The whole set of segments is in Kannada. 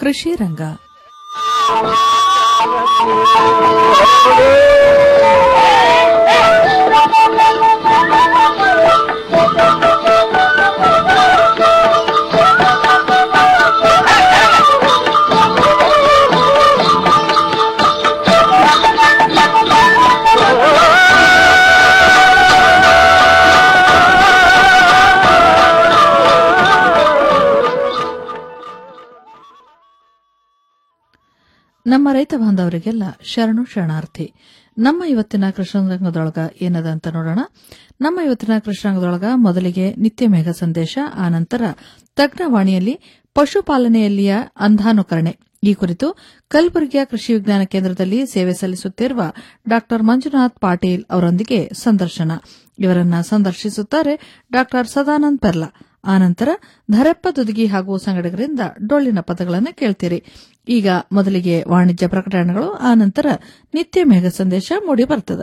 ಕೃಷಿ ರಂಗ ನಮ್ಮ ರೈತ ಬಾಂಧವರಿಗೆಲ್ಲ ಶರಣು ಶರಣಾರ್ಥಿ ನಮ್ಮ ಇವತ್ತಿನ ಕೃಷ್ಣರಂಗದೊಳಗ ಏನದ ಅಂತ ನೋಡೋಣ ನಮ್ಮ ಇವತ್ತಿನ ಕೃಷ್ಣರಂಗದೊಳಗ ಮೊದಲಿಗೆ ನಿತ್ಯ ಮೇಘ ಸಂದೇಶ ಆನಂತರ ತಜ್ಞವಾಣಿಯಲ್ಲಿ ಪಶುಪಾಲನೆಯಲ್ಲಿಯ ಅಂಧಾನುಕರಣೆ ಈ ಕುರಿತು ಕಲಬುರಗಿಯ ಕೃಷಿ ವಿಜ್ಞಾನ ಕೇಂದ್ರದಲ್ಲಿ ಸೇವೆ ಸಲ್ಲಿಸುತ್ತಿರುವ ಡಾ ಮಂಜುನಾಥ್ ಪಾಟೀಲ್ ಅವರೊಂದಿಗೆ ಸಂದರ್ಶನ ಇವರನ್ನ ಸಂದರ್ಶಿಸುತ್ತಾರೆ ಡಾ ಸದಾನಂದ್ ಪೆರ್ಲಾ ಆನಂತರ ಧರಪ್ಪ ದುದುಗಿ ಹಾಗೂ ಸಂಗಡಿಗರಿಂದ ಡೊಳ್ಳಿನ ಪದಗಳನ್ನು ಕೇಳ್ತೀರಿ ಈಗ ಮೊದಲಿಗೆ ವಾಣಿಜ್ಯ ಪ್ರಕಟಣೆಗಳು ಆನಂತರ ನಿತ್ಯ ಮೇಘ ಸಂದೇಶ ಮೂಡಿ ಬರ್ತದೆ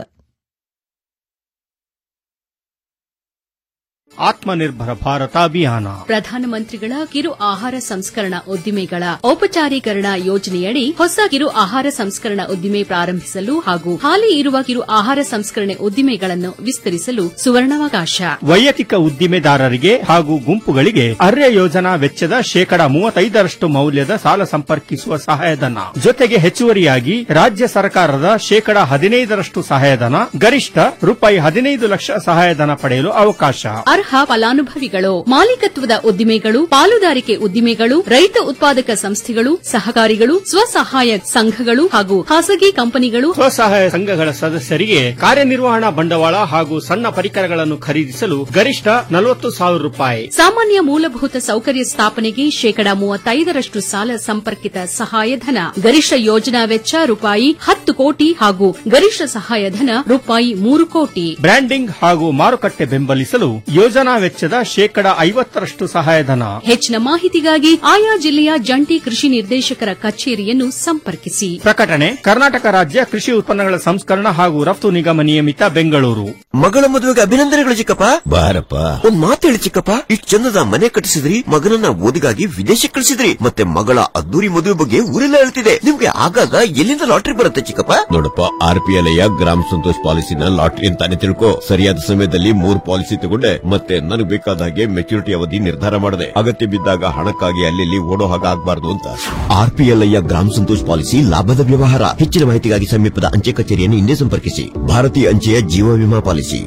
ಆತ್ಮನಿರ್ಭರ ಭಾರತ ಅಭಿಯಾನ ಪ್ರಧಾನಮಂತ್ರಿಗಳ ಕಿರು ಆಹಾರ ಸಂಸ್ಕರಣಾ ಉದ್ದಿಮೆಗಳ ಔಪಚಾರೀಕರಣ ಯೋಜನೆಯಡಿ ಹೊಸ ಕಿರು ಆಹಾರ ಸಂಸ್ಕರಣಾ ಉದ್ದಿಮೆ ಪ್ರಾರಂಭಿಸಲು ಹಾಗೂ ಹಾಲಿ ಇರುವ ಕಿರು ಆಹಾರ ಸಂಸ್ಕರಣೆ ಉದ್ದಿಮೆಗಳನ್ನು ವಿಸ್ತರಿಸಲು ಸುವರ್ಣಾವಕಾಶ ವೈಯಕ್ತಿಕ ಉದ್ದಿಮೆದಾರರಿಗೆ ಹಾಗೂ ಗುಂಪುಗಳಿಗೆ ಅರ್ಯ ಯೋಜನಾ ವೆಚ್ಚದ ಶೇಕಡ ಮೂವತ್ತೈದರಷ್ಟು ಮೌಲ್ಯದ ಸಾಲ ಸಂಪರ್ಕಿಸುವ ಸಹಾಯಧನ ಜೊತೆಗೆ ಹೆಚ್ಚುವರಿಯಾಗಿ ರಾಜ್ಯ ಸರ್ಕಾರದ ಶೇಕಡ ಹದಿನೈದರಷ್ಟು ಸಹಾಯಧನ ಗರಿಷ್ಠ ರೂಪಾಯಿ ಹದಿನೈದು ಲಕ್ಷ ಸಹಾಯಧನ ಪಡೆಯಲು ಅವಕಾಶ ಅರ್ಹ ಫಲಾನುಭವಿಗಳು ಮಾಲೀಕತ್ವದ ಉದ್ದಿಮೆಗಳು ಪಾಲುದಾರಿಕೆ ಉದ್ದಿಮೆಗಳು ರೈತ ಉತ್ಪಾದಕ ಸಂಸ್ಥೆಗಳು ಸಹಕಾರಿಗಳು ಸ್ವಸಹಾಯ ಸಂಘಗಳು ಹಾಗೂ ಖಾಸಗಿ ಕಂಪನಿಗಳು ಸ್ವಸಹಾಯ ಸಂಘಗಳ ಸದಸ್ಯರಿಗೆ ಕಾರ್ಯನಿರ್ವಹಣಾ ಬಂಡವಾಳ ಹಾಗೂ ಸಣ್ಣ ಪರಿಕರಗಳನ್ನು ಖರೀದಿಸಲು ಗರಿಷ್ಠ ನಲವತ್ತು ಸಾವಿರ ರೂಪಾಯಿ ಸಾಮಾನ್ಯ ಮೂಲಭೂತ ಸೌಕರ್ಯ ಸ್ಥಾಪನೆಗೆ ಶೇಕಡ ಮೂವತ್ತೈದರಷ್ಟು ಸಾಲ ಸಂಪರ್ಕಿತ ಸಹಾಯಧನ ಗರಿಷ್ಠ ಯೋಜನಾ ವೆಚ್ಚ ರೂಪಾಯಿ ಹತ್ತು ಕೋಟಿ ಹಾಗೂ ಗರಿಷ್ಠ ಸಹಾಯಧನ ರೂಪಾಯಿ ಮೂರು ಕೋಟಿ ಬ್ರ್ಯಾಂಡಿಂಗ್ ಹಾಗೂ ಮಾರುಕಟ್ಟೆ ಬೆಂಬಲಿಸಲು ಯೋಜನಾ ವೆಚ್ಚದ ಶೇಕಡ ಐವತ್ತರಷ್ಟು ಸಹಾಯಧನ ಹೆಚ್ಚಿನ ಮಾಹಿತಿಗಾಗಿ ಆಯಾ ಜಿಲ್ಲೆಯ ಜಂಟಿ ಕೃಷಿ ನಿರ್ದೇಶಕರ ಕಚೇರಿಯನ್ನು ಸಂಪರ್ಕಿಸಿ ಪ್ರಕಟಣೆ ಕರ್ನಾಟಕ ರಾಜ್ಯ ಕೃಷಿ ಉತ್ಪನ್ನಗಳ ಸಂಸ್ಕರಣ ಹಾಗೂ ರಫ್ತು ನಿಗಮ ನಿಯಮಿತ ಬೆಂಗಳೂರು ಮಗಳ ಮದುವೆಗೆ ಅಭಿನಂದನೆಗಳು ಚಿಕ್ಕಪ್ಪ ಬಾರಪ್ಪ ಒಂದ್ ಮಾತು ಹೇಳಿ ಚಿಕ್ಕಪ್ಪ ಇಷ್ಟು ಚಂದದ ಮನೆ ಕಟ್ಟಿಸಿದ್ರಿ ಮಗನನ್ನ ಓದಿಗಾಗಿ ವಿದೇಶಕ್ಕೆ ಕಳಿಸಿದ್ರಿ ಮತ್ತೆ ಮಗಳ ಅದ್ದೂರಿ ಮದುವೆ ಬಗ್ಗೆ ಊರೆಲ್ಲ ಹೇಳ್ತಿದೆ ನಿಮ್ಗೆ ಆಗಾಗ ಎಲ್ಲಿಂದ ಲಾಟ್ರಿ ಬರುತ್ತೆ ಚಿಕ್ಕಪ್ಪ ನೋಡಪ್ಪ ಆರ್ ಪಿ ಎಲ್ ಗ್ರಾಮ ಸಂತೋಷ್ ಪಾಲಿಸಿನ ಲಾಟ್ರಿ ಅಂತಾನೆ ತಿಳ್ಕೊ ಸರಿಯಾದ ಸಮಯದಲ್ಲಿ ಮೂರ್ ಪಾಲಿಸಿ ತಗೊಂಡೆ ಮತ್ತೆ ನನಗೆ ಬೇಕಾದ ಹಾಗೆ ಮೆಚುರಿಟಿ ಅವಧಿ ನಿರ್ಧಾರ ಮಾಡಿದೆ ಅಗತ್ಯ ಬಿದ್ದಾಗ ಹಣಕ್ಕಾಗಿ ಅಲ್ಲಿ ಓಡೋ ಹಾಗೆ ಆಗ್ಬಾರ್ದು ಅಂತ ಆರ್ ಪಿ ಎಲ್ ಗ್ರಾಮ ಸಂತೋಷ್ ಪಾಲಿಸಿ ಲಾಭದ ವ್ಯವಹಾರ ಹೆಚ್ಚಿನ ಮಾಹಿತಿಗಾಗಿ ಸಮೀಪದ ಅಂಚೆ ಕಚೇರಿಯನ್ನು ಹಿಂದೆ ಸಂಪರ್ಕಿಸಿ ಭಾರತೀಯ ಅಂಚೆಯ ಜೀವ ವಿಮಾ ಪಾಲಿಸಿ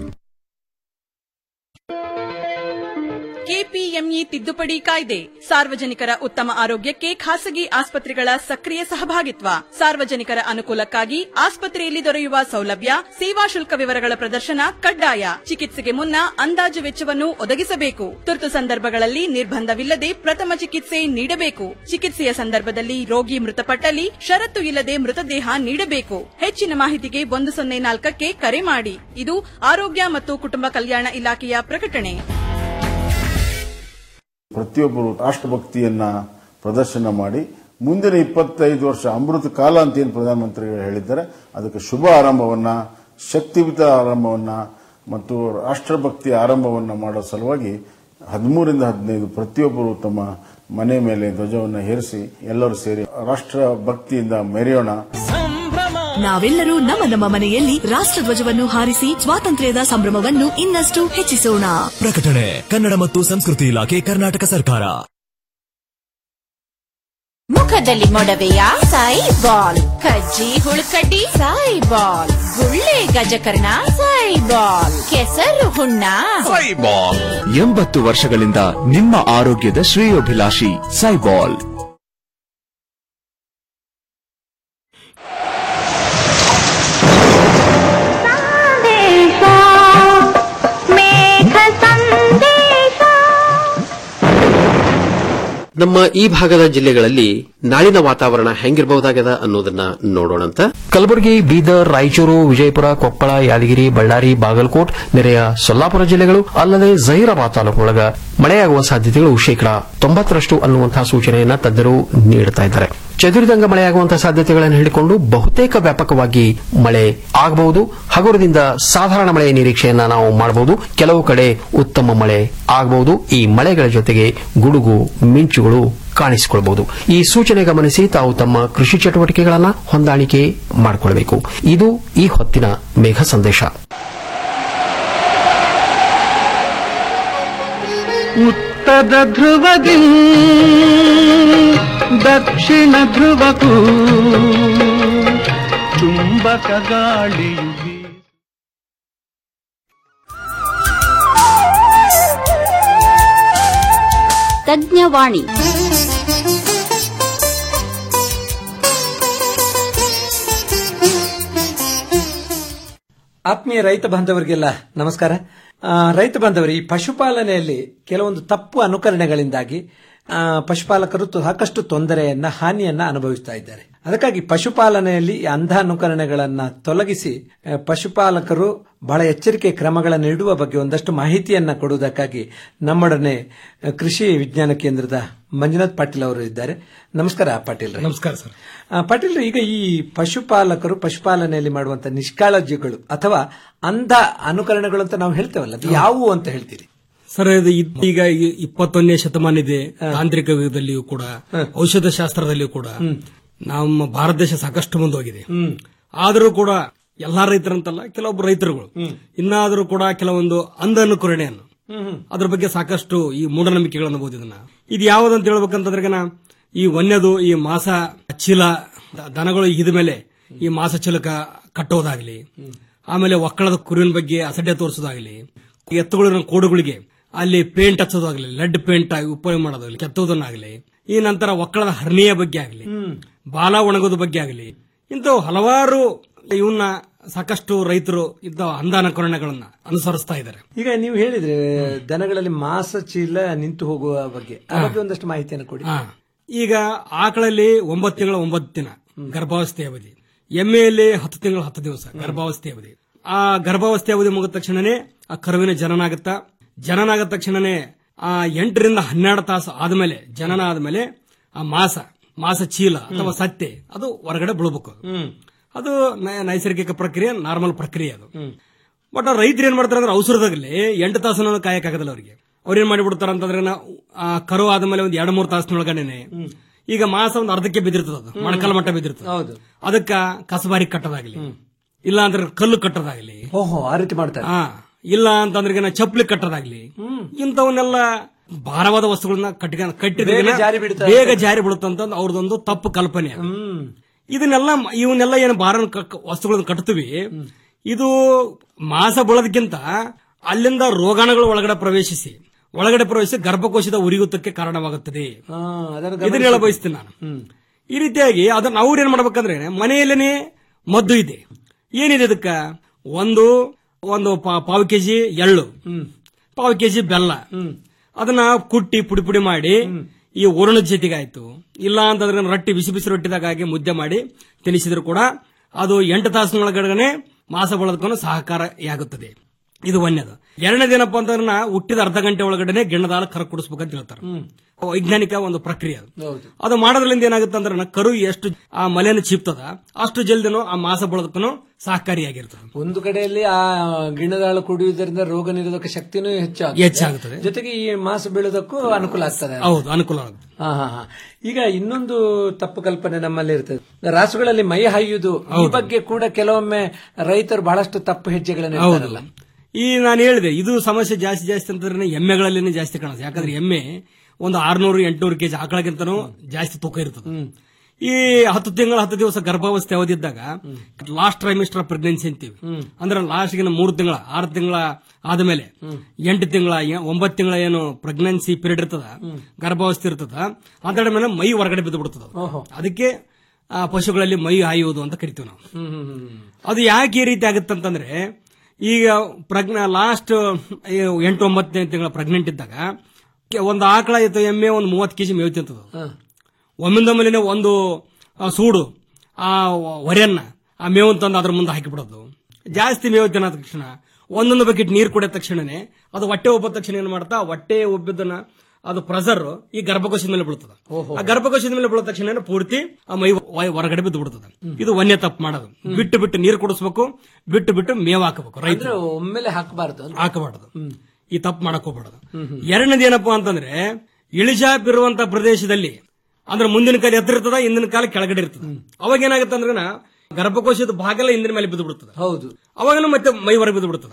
ಕೆಪಿಎಂಇ ತಿದ್ದುಪಡಿ ಕಾಯ್ದೆ ಸಾರ್ವಜನಿಕರ ಉತ್ತಮ ಆರೋಗ್ಯಕ್ಕೆ ಖಾಸಗಿ ಆಸ್ಪತ್ರೆಗಳ ಸಕ್ರಿಯ ಸಹಭಾಗಿತ್ವ ಸಾರ್ವಜನಿಕರ ಅನುಕೂಲಕ್ಕಾಗಿ ಆಸ್ಪತ್ರೆಯಲ್ಲಿ ದೊರೆಯುವ ಸೌಲಭ್ಯ ಸೇವಾ ಶುಲ್ಕ ವಿವರಗಳ ಪ್ರದರ್ಶನ ಕಡ್ಡಾಯ ಚಿಕಿತ್ಸೆಗೆ ಮುನ್ನ ಅಂದಾಜು ವೆಚ್ಚವನ್ನು ಒದಗಿಸಬೇಕು ತುರ್ತು ಸಂದರ್ಭಗಳಲ್ಲಿ ನಿರ್ಬಂಧವಿಲ್ಲದೆ ಪ್ರಥಮ ಚಿಕಿತ್ಸೆ ನೀಡಬೇಕು ಚಿಕಿತ್ಸೆಯ ಸಂದರ್ಭದಲ್ಲಿ ರೋಗಿ ಮೃತಪಟ್ಟಲ್ಲಿ ಷರತ್ತು ಇಲ್ಲದೆ ಮೃತದೇಹ ನೀಡಬೇಕು ಹೆಚ್ಚಿನ ಮಾಹಿತಿಗೆ ಒಂದು ಸೊನ್ನೆ ನಾಲ್ಕಕ್ಕೆ ಕರೆ ಮಾಡಿ ಇದು ಆರೋಗ್ಯ ಮತ್ತು ಕುಟುಂಬ ಕಲ್ಯಾಣ ಇಲಾಖೆಯ ಪ್ರಕಟಣೆ ಪ್ರತಿಯೊಬ್ಬರು ರಾಷ್ಟ್ರಭಕ್ತಿಯನ್ನ ಪ್ರದರ್ಶನ ಮಾಡಿ ಮುಂದಿನ ಇಪ್ಪತ್ತೈದು ವರ್ಷ ಅಮೃತ ಕಾಲ ಅಂತ ಏನು ಪ್ರಧಾನಮಂತ್ರಿಗಳು ಹೇಳಿದ್ದಾರೆ ಅದಕ್ಕೆ ಶುಭ ಆರಂಭವನ್ನ ಶಕ್ತಿಯುತ ಆರಂಭವನ್ನ ಮತ್ತು ರಾಷ್ಟ್ರಭಕ್ತಿಯ ಆರಂಭವನ್ನ ಮಾಡೋ ಸಲುವಾಗಿ ಹದಿಮೂರಿಂದ ಹದಿನೈದು ಪ್ರತಿಯೊಬ್ಬರು ತಮ್ಮ ಮನೆ ಮೇಲೆ ಧ್ವಜವನ್ನು ಹೇರಿಸಿ ಎಲ್ಲರೂ ಸೇರಿ ರಾಷ್ಟ್ರ ಭಕ್ತಿಯಿಂದ ಮೆರೆಯೋಣ ನಾವೆಲ್ಲರೂ ನಮ್ಮ ನಮ್ಮ ಮನೆಯಲ್ಲಿ ರಾಷ್ಟ್ರಧ್ವಜವನ್ನು ಹಾರಿಸಿ ಸ್ವಾತಂತ್ರ್ಯದ ಸಂಭ್ರಮವನ್ನು ಇನ್ನಷ್ಟು ಹೆಚ್ಚಿಸೋಣ ಪ್ರಕಟಣೆ ಕನ್ನಡ ಮತ್ತು ಸಂಸ್ಕೃತಿ ಇಲಾಖೆ ಕರ್ನಾಟಕ ಸರ್ಕಾರ ಮುಖದಲ್ಲಿ ಮೊಡವೆಯ ಸಾಯಿ ಬಾಲ್ ಕಜ್ಜಿ ಹುಳುಕಡ್ಡಿ ಸಾಯಿ ಬಾಲ್ ಗುಳ್ಳೆ ಗಜಕರ್ಣ ಸಾಯಿ ಬಾಲ್ ಕೆಸರು ಹುಣ್ಣ ಎಂಬತ್ತು ವರ್ಷಗಳಿಂದ ನಿಮ್ಮ ಆರೋಗ್ಯದ ಶ್ರೇಯೋಭಿಲಾಷಿ ಸೈಬಾಲ್ ನಮ್ಮ ಈ ಭಾಗದ ಜಿಲ್ಲೆಗಳಲ್ಲಿ ನಾಳಿನ ವಾತಾವರಣ ಹೆಂಗಿರಬಹುದಾಗದ ಅನ್ನೋದನ್ನ ನೋಡೋಣಂತ ಕಲಬುರಗಿ ಬೀದರ್ ರಾಯಚೂರು ವಿಜಯಪುರ ಕೊಪ್ಪಳ ಯಾದಗಿರಿ ಬಳ್ಳಾರಿ ಬಾಗಲಕೋಟ್ ನೆರೆಯ ಸೊಲ್ಲಾಪುರ ಜಿಲ್ಲೆಗಳು ಅಲ್ಲದೆ ಜಹೀರಾಬಾದ್ ತಾಲೂಕೊಳಗ ಮಳೆಯಾಗುವ ಸಾಧ್ಯತೆಗಳು ಶೇಕಡಾ ತೊಂಬತ್ತರಷ್ಟು ಅನ್ನುವಂತಹ ಸೂಚನೆಯನ್ನ ತಜ್ಞರು ನೀಡುತ್ತಾ ಇದ್ದಾರೆ ಚದುರಿದಂಗ ಮಳೆಯಾಗುವಂತಹ ಸಾಧ್ಯತೆಗಳನ್ನು ಹಿಡಿಕೊಂಡು ಬಹುತೇಕ ವ್ಯಾಪಕವಾಗಿ ಮಳೆ ಆಗಬಹುದು ಹಗುರದಿಂದ ಸಾಧಾರಣ ಮಳೆಯ ನಿರೀಕ್ಷೆಯನ್ನ ನಾವು ಮಾಡಬಹುದು ಕೆಲವು ಕಡೆ ಉತ್ತಮ ಮಳೆ ಆಗಬಹುದು ಈ ಮಳೆಗಳ ಜೊತೆಗೆ ಗುಡುಗು ಮಿಂಚುಗಳು ಕಾಣಿಸಿಕೊಳ್ಳಬಹುದು ಈ ಸೂಚನೆ ಗಮನಿಸಿ ತಾವು ತಮ್ಮ ಕೃಷಿ ಚಟುವಟಿಕೆಗಳನ್ನು ಹೊಂದಾಣಿಕೆ ಮಾಡಿಕೊಳ್ಳಬೇಕು ಇದು ಈ ಹೊತ್ತಿನ ಮೇಘ ಸಂದೇಶ ಉತ್ತರ ಧ್ರುವದಿ ದಕ್ಷಿಣ ಧ್ರುವಕ್ಕೂ ಚುಂಬಕ ಗಾಳಿಯು ಬೀ- ತಜ್ಞವಾಣಿ ಆತ್ಮೀಯ ರೈತ ಬಾಂಧವರಿಗೆಲ್ಲ ನಮಸ್ಕಾರ ಆ, ರೈತ ಬಾಂಧವರು ಈ ಪಶುಪಾಲನೆಯಲ್ಲಿ ಕೆಲವೊಂದು ತಪ್ಪು ಅನುಕರಣೆಗಳಿಂದಾಗಿ ಆ, ಪಶುಪಾಲಕರು ತು- ಸಾಕಷ್ಟು ತೊಂದರೆಯನ್ನ ಹಾನಿಯನ್ನ ಅನುಭವಿಸ್ತಾ ಇದ್ದಾರೆ ಅದಕ್ಕಾಗಿ ಪಶುಪಾಲನೆಯಲ್ಲಿ ಈ ಅಂಧ ಅನುಕರಣೆಗಳನ್ನ ತೊಲಗಿಸಿ ಆ, ಪಶುಪಾಲಕರು ಬಹಳ ಎಚ್ಚರಿಕೆ ಕ್ರಮಗಳನ್ನು ಇಡುವ ಬಗ್ಗೆ ಒಂದಷ್ಟು ಮಾಹಿತಿಯನ್ನ ಕೊಡುವುದಕ್ಕಾಗಿ ನಮ್ಮೊಡನೆ ಆ, ಕೃಷಿ ವಿಜ್ಞಾನ ಕೇಂದ್ರದ ಮಂಜುನಾಥ್ ಪಾಟೀಲ್ ಅವರು ಇದ್ದಾರೆ ನಮಸ್ಕಾರ ಪಾಟೀಲ್ ನಮಸ್ಕಾರ ಸರ್ ಪಾಟೀಲ್ ಈಗ ಈ ಪಶುಪಾಲಕರು ಪಶುಪಾಲನೆಯಲ್ಲಿ ಮಾಡುವಂತ ನಿಷ್ಕಾಳಜಿಗಳು ಅಥವಾ ಅಂಧ ಅನುಕರಣೆಗಳು ಅಂತ ನಾವು ಹೇಳ್ತೇವಲ್ಲ ಅದು ಯಾವುವು ಅಂತ ಹೇಳ್ತೀರಿ ಸರ್ ಇದು ಇದ್- ಈಗ ಈ ಇಪ್ಪತ್ತೊಂದನೇ ಶತಮಾನ ಇದೆ ತಾಂತ್ರಿಕ ಯುಗದಲ್ಲಿಯೂ ಕೂಡ ಔಷಧ ಶಾಸ್ತ್ರದಲ್ಲಿಯೂ ಕೂಡ ನಮ್ಮ ಭಾರತ ದೇಶ ಸಾಕಷ್ಟು ಮುಂದೋಗಿದೆ ಆದರೂ ಕೂಡ ಎಲ್ಲಾ ರೈತರಂತಲ್ಲ ಕೆಲವೊಬ್ಬರು ರೈತರುಗಳು ಇನ್ನಾದರೂ ಕೂಡ ಕೆಲವೊಂದು ಅಂಧ ಅನುಕರಣೆಯನ್ನು ಅದ್ರ ಬಗ್ಗೆ ಸಾಕಷ್ಟು ಈ ಮೂಢನಂಬಿಕೆಗಳನ್ನು ಓದಿದನ ಇದು ಯಾವ್ದಂತ ಹೇಳ್ಬೇಕಂತಂದ್ರೆ ಗನ ಈ ವನ್ಯದು ಈ ಮಾಸ ಚೀಲ ದ- ದನಗಳು ಇದ ಮೇಲೆ ಈ ಮಾಸ ಚೀಲಕ ಕಟ್ಟೋದಾಗ್ಲಿ ಆಮೇಲೆ ಒಕ್ಕಳದ ಕುರಿನ ಬಗ್ಗೆ ಅಸಡ್ಡೆ ತೋರಿಸೋದಾಗ್ಲಿ ಎತ್ತುಗಳಿನ ಕೋಡುಗಳಿಗೆ ಅಲ್ಲಿ ಪೇಂಟ್ ಹಚ್ಚೋದಾಗ್ಲಿ ಲೆಡ್ ಪೇಂಟ್ ಆಗಿ ಉಪಯೋಗ ಮಾಡೋದಾಗ್ಲಿ ಕೆತ್ತೋದನ್ನಾಗ್ಲಿ ಈ ನಂತರ ಒಕ್ಕಳದ ಹರ್ನಿಯ ಬಗ್ಗೆ ಆಗ್ಲಿ ಬಾಲ ಒಣಗೋದ ಬಗ್ಗೆ ಆಗಲಿ ಇಂಥವು ಹಲವಾರು ಇವನ್ನ ಸಾಕಷ್ಟು ರೈತರು ಇಂಥ ಅಂಧ ಅನುಕರಣೆಗಳನ್ನ ಅನುಸರಿಸ್ತಾ ಇದ್ದಾರೆ ಈಗ ನೀವು ಹೇಳಿದ್ರೆ ದನಗಳಲ್ಲಿ ಮಾಸ ಚೀಲ ನಿಂತು ಹೋಗುವ ಬಗ್ಗೆ ಆ ಬಗ್ಗೆ ಒಂದಷ್ಟು ಮಾಹಿತಿಯನ್ನು ಕೊಡಿ ಹಾ. ಈಗ ಆಕಳಲ್ಲಿ ಒಂಬತ್ತು ತಿಂಗಳ ಒಂಬತ್ತು ದಿನ ಗರ್ಭಾವಸ್ಥೆ ಅವಧಿ ಎಮ್ಮೆಯಲ್ಲಿ ಹತ್ತು ತಿಂಗಳ ಹತ್ತು ದಿವಸ ಗರ್ಭಾವಸ್ಥೆ ಅವಧಿ ಆ ಗರ್ಭಾವಸ್ಥೆ ಅವಧಿ ಮುಗಿದ ತಕ್ಷಣನೇ ಆ ಕರುವಿನ ಜನನ ಆಗುತ್ತಾ ಜನನ ಆಗಿದ ತಕ್ಷಣನೇ ಆ ಎಂಟರಿಂದ ಹನ್ನೆರಡು ತಾಸು ಆದ್ಮೇಲೆ ಜನನ ಆದ್ಮೇಲೆ ಆ ಮಾಸ ಮಾಸ ಚೀಲ ಅಥವಾ ಸತ್ತೆ ಅದು ಹೊರಗಡೆ ಬೀಳ್ಬೇಕು ಅದು ನೈ- ನೈಸರ್ಗಿಕ ಪ್ರಕ್ರಿಯೆ ನಾರ್ಮಲ್ ಪ್ರಕ್ರಿಯೆ ಅದು ಬಟ್ ರೈತರು ಏನ್ ಮಾಡ್ತಾರೆ ಅಂದ್ರೆ ಅವಸರದಾಗಲಿ ಎಂಟು ತಾಸು ಕಾಯಕ್ಕಾಗದಿಲ್ಲ ಅವರಿಗೆ ಅವ್ರು ಏನ್ ಮಾಡಿಬಿಡ್ತಾರ ಅಂತಂದ್ರೆ ನಾ- ಆ ಕರು ಆದ್ಮೇಲೆ ಒಂದ್ ಎರಡು ಮೂರು ತಾಸಿನೊಳಗಡೆನೆ ಈಗ ಮಾಸ ಒಂದು ಅರ್ಧಕ್ಕೆ ಬಿದ್ದಿರ್ತದ ಅದು ಮೊಣಕಾಲ ಮಟ್ಟ ಬಿದ್ದಿರ್ತದ ಹೌದು ಅದಕ್ಕ ಕಸಬಾರಿ ಕಟ್ಟೋದಾಗ್ಲಿ ಇಲ್ಲ ಅಂದ್ರೆ ಕಲ್ಲು ಕಟ್ಟೋದಾಗ್ಲಿ ಓಹೋ ಆ ರೀತಿ ಮಾಡ್ತಾರೆ ಆ, ಇಲ್ಲ ಅಂತಂದ್ರೆ ಈಗ ನಾ ಚಪ್ಪಲಿ ಕಟ್ಟೋದಾಗ್ಲಿ ಇಂಥವನ್ನೆಲ್ಲ ಭಾರವಾದ ವಸ್ತುಗಳನ್ನ ಕಟ್ಟಿ ಕಟ್ಟಿದ್ರೆ ಬೇಗ ಜಾರಿ ಬೀಳ್ತಾ ಬೇಗ ಜಾರಿ ಬೀಳುತ್ತಂತ ಅವ್ರದೊಂದು ತಪ್ಪು ಕಲ್ಪನೆ ಅದು. ಇದನ್ನೆಲ್ಲ ಇವನ್ನೆಲ್ಲ ಏನು ಭಾರ ವಸ್ತುಗಳನ್ನ ಕಟ್ತೀವಿ ಇದು ಮಾಸ ಬೀಳೋದಕ್ಕಿಂತ ಅಲ್ಲಿಂದ ರೋಗಾಣುಗಳು ಒಳಗಡೆ ಪ್ರವೇಶಿಸಿ ಒಳಗಡೆ ಪ್ರವೇಶಿಸಿ ಗರ್ಭಕೋಶದ ಉರಿಯೂತಕ್ಕೆ ಕಾರಣವಾಗುತ್ತದೆ ಆ, ಅದನ್ನು ಇದನ್ನ ಗಮನಿಸಿ. ಹೇಳ ಬಯಸ್ತೀನಿ ನಾನು ಈ ರೀತಿಯಾಗಿ ಅದನ್ನ ಅವ್ರು ಏನ್ ಮಾಡ್ಬೇಕಂದ್ರೆ ಮನೆಯಲ್ಲೇನೆ ಮದ್ದು ಇದೆ ಏನಿದೆ ಇದಕ್ಕ ಒಂದು ಒಂದು ಪಾ- ಪಾವು ಕೆಜಿ ಎಳ್ಳು ಪಾವು ಕೆಜಿ ಬೆಲ್ಲ ಅದನ್ನ ಕುಟ್ಟಿ ಪುಡಿ ಪುಡಿ ಮಾಡಿ ಈ ಒರಣದ ಜೊತೆಗೆ ಆಯ್ತು ಇಲ್ಲ ಅಂತಂದ್ರೆ ರೊಟ್ಟಿ ಬಿಸಿ ಬಿಸಿ ರೊಟ್ಟಿದಾಗ ಹಾಕಿ ಮುದ್ದೆ ಮಾಡಿ ತಿನ್ನಿಸಿದ್ರು ಕೂಡ ಅದು ಎಂಟು ತಾಸಿನೊಳಗಡೆ ಮಾಸ ಬಳದಕ್ಕೂ ಸಹಕಾರಿಯಾಗುತ್ತದೆ ಇದು ಒಂದೇದು ಎರಡನೇದೇನಪ್ಪ ಅಂತಂದ್ರೆ ನಾ ಹುಟ್ಟಿದ ಅರ್ಧ ಗಂಟೆ ಒಳಗಡೆ ಗಿಣ್ಣದಾಲ ಕರ ಕುಡಿಸ್ಬೇಕಂತ ಹೇಳ್ತಾರೆ ವೈಜ್ಞಾನಿಕ ಒಂದು ಪ್ರಕ್ರಿಯೆ ಅದು ಹೌದು ಅದು ಮಾಡೋದ್ರಿಂದ ಏನಾಗುತ್ತೆ ಅಂದ್ರೆ ನ- ಕರು ಎಷ್ಟು ಆ ಮಲೆಯನ್ನು ಚೀಪ್ತದ ಅಷ್ಟು ಜಲ್ದಿನೂ ಆ ಮಾಸ ಬಳದಕ್ಕೂ ಸಹಕಾರಿಯಾಗಿರ್ತದೆ ಒಂದು ಕಡೆಯಲ್ಲಿ ಆ ಗಿಣ್ಣದಾಳು ಕುಡಿಯುವುದರಿಂದ ರೋಗ ನಿರೋಧಕ ಶಕ್ತಿನೂ ಹೆಚ್ಚಾಗುತ್ತೆ ಹೆಚ್ಚಾಗುತ್ತದೆ. ಜೊತೆಗೆ ಈ ಮಾಸ ಬೀಳೋದಕ್ಕೂ ಅನುಕೂಲ ಆಗ್ತದೆ ಹೌದು ಅನುಕೂಲ ಆಗುತ್ತೆ ಹಾ ಹಾ ಹಾ ಈಗ ಇನ್ನೊಂದು ತಪ್ಪು ಕಲ್ಪನೆ ನಮ್ಮಲ್ಲಿ ಇರ್ತದೆ ರಾಸುಗಳಲ್ಲಿ ಮೈ ಹಾಯುವುದು ಈ ಬಗ್ಗೆ ಕೂಡ ಕೆಲವೊಮ್ಮೆ ರೈತರು ಬಹಳಷ್ಟು ತಪ್ಪು ಹೆಜ್ಜೆಗಳನ್ನು ಹೌದು ಇಡ್ತಾರಲ್ಲ ಈ ನಾನು ಹೇಳಿದೆ ಇದು ಸಮಸ್ಯೆ ಜಾಸ್ತಿ ಜಾಸ್ತಿ ಅಂತಂದ್ರೆ ಎಮ್ಮೆಗಳಲ್ಲಿ ಜಾಸ್ತಿ ಕಾಣುತ್ತೆ ಯಾಕಂದ್ರೆ ಎಮ್ಮೆ ಒಂದು ಆರ್ನೂರು ಎಂಟುನೂರು ಕೆಜಿ ಆಕಳಗಿಂತನೂ ಜಾಸ್ತಿ ತೂಕ ಇರ್ತದೆ ಈ ಹತ್ತು ತಿಂಗಳ ಹತ್ತು ದಿವಸ ಗರ್ಭಾವಸ್ಥೆ ಅವಧಿದ್ದಾಗ ಲಾಸ್ಟ್ ಟ್ರೈಮಿಸ್ಟರ್ ಪ್ರೆಗ್ನೆನ್ಸಿ ಅಂತೀವಿ ಅಂದ್ರೆ ಲಾಸ್ಟ್ ಮೂರು ತಿಂಗಳ ಆರು ತಿಂಗಳ ಆದ್ಮೇಲೆ ಎಂಟು ತಿಂಗಳ ಒಂಬತ್ತು ತಿಂಗಳ ಏನು ಪ್ರೆಗ್ನೆನ್ಸಿ ಪೀರಿಯಡ್ ಇರ್ತದ ಗರ್ಭಾವಸ್ಥೆ ಇರ್ತದ ಅದರ ಮೇಲೆ ಮೈ ಹೊರಗಡೆ ಬಿದ್ದು ಬಿಡ್ತದ ಅದಕ್ಕೆ ಆ ಪಶುಗಳಲ್ಲಿ ಮೈ ಹಾಯುವುದು ಅಂತ ಕರಿತೀವಿ ನಾವು ಅದು ಯಾಕೆ ಈ ರೀತಿ ಆಗುತ್ತಂತಂದ್ರೆ ಈಗ ಪ್ರಜ್ಞ ಲಾಸ್ಟ್ ಎಂಟು ಒಂಬತ್ತನೇ ತಿಂಗಳ ಪ್ರೆಗ್ನೆಂಟ್ ಇದ್ದಾಗ ಕೆ- ಒಂದು ಆಕಳ ಇತ್ತು ಎಮ್ಮೆ ಒಂದು ಮೂವತ್ತು ಕೆಜಿ ಮೇವು ತಿಂತದ ಒಮ್ಮಿಂದೊಮ್ಮೆಲೆ ಒಂದು ಆ, ಸೂಡು ಆ ಹೊರೆಯನ್ನ ಆ ಮೇವು ತಂದು ಅದ್ರ ಮುಂದೆ ಹಾಕಿಬಿಡೋದು ಜಾಸ್ತಿ ಮೇವು ತಿನ್ನೋ ತಕ್ಷಣ ಒಂದೊಂದು ಬಕೆಟ್ ನೀರು ಕುಡಿದ ತಕ್ಷಣನೇ ಅದು ಹೊಟ್ಟೆ ಉಬ್ಬದ ತಕ್ಷಣ ಏನ್ ಮಾಡ್ತಾ ಹೊಟ್ಟೆ ಉಬ್ಬಿದ್ದನ್ನ ಅದು ಪ್ರೆಸರ್ ಈ ಗರ್ಭಕೋಶದ ಮೇಲೆ ಬೀಳ್ತದ ಆ ಗರ್ಭಕೋಶದ ಮೇಲೆ ಬೀಳದ ತಕ್ಷಣ ಪೂರ್ತಿ ಆ ಮೈ ಹೊಯ್- ಹೊರಗಡೆ ಬಿದ್ದು ಬಿಡ್ತದ ಇದು ಒಂದೇ ತಪ್ಪು ಮಾಡೋದು ಬಿಟ್ಟು ಬಿಟ್ಟು ನೀರು ಕುಡಿಸ್ಬೇಕು ಬಿಟ್ಟು ಬಿಟ್ಟು ಮೇವು ಹಾಕಬೇಕು ಅಂದ್ರೆ ರೈತರು ಒಮ್ಮೆಲೆ ಹಾಕಬಾರದು ಹಾಕಬಾರದು ಈ ತಪ್ಪು ಮಾಡಕ್ ಹೋಗ್ಬಾರ್ದು ಎರಡನೇದು ಏನಪ್ಪಾ ಅಂತಂದ್ರೆ ಇಳಿಜಾಪ್ ಇರುವಂತ ಪ್ರದೇಶದಲ್ಲಿ ಅಂದ್ರೆ ಮುಂದಿನ ಕಾಲ ಎತ್ತರ ಇರ್ತದ ಹಿಂದಿನ ಕಾಲ ಕೆಳಗಡೆ ಇರ್ತದ ಅವಾಗ ಏನಾಗುತ್ತೆ ಅಂದ್ರೆ ಗರ್ಭಕೋಶದ ಭಾಗ ಎಲ್ಲ ಹಿಂದಿನ ಮೇಲೆ ಬಿದ್ದು ಬಿಡ್ತದ ಹೌದು ಅವಾಗನು ಮತ್ತೆ ಮೈ ಹೊರಗೆ ಬಿದ್ದು ಬಿಡ್ತದ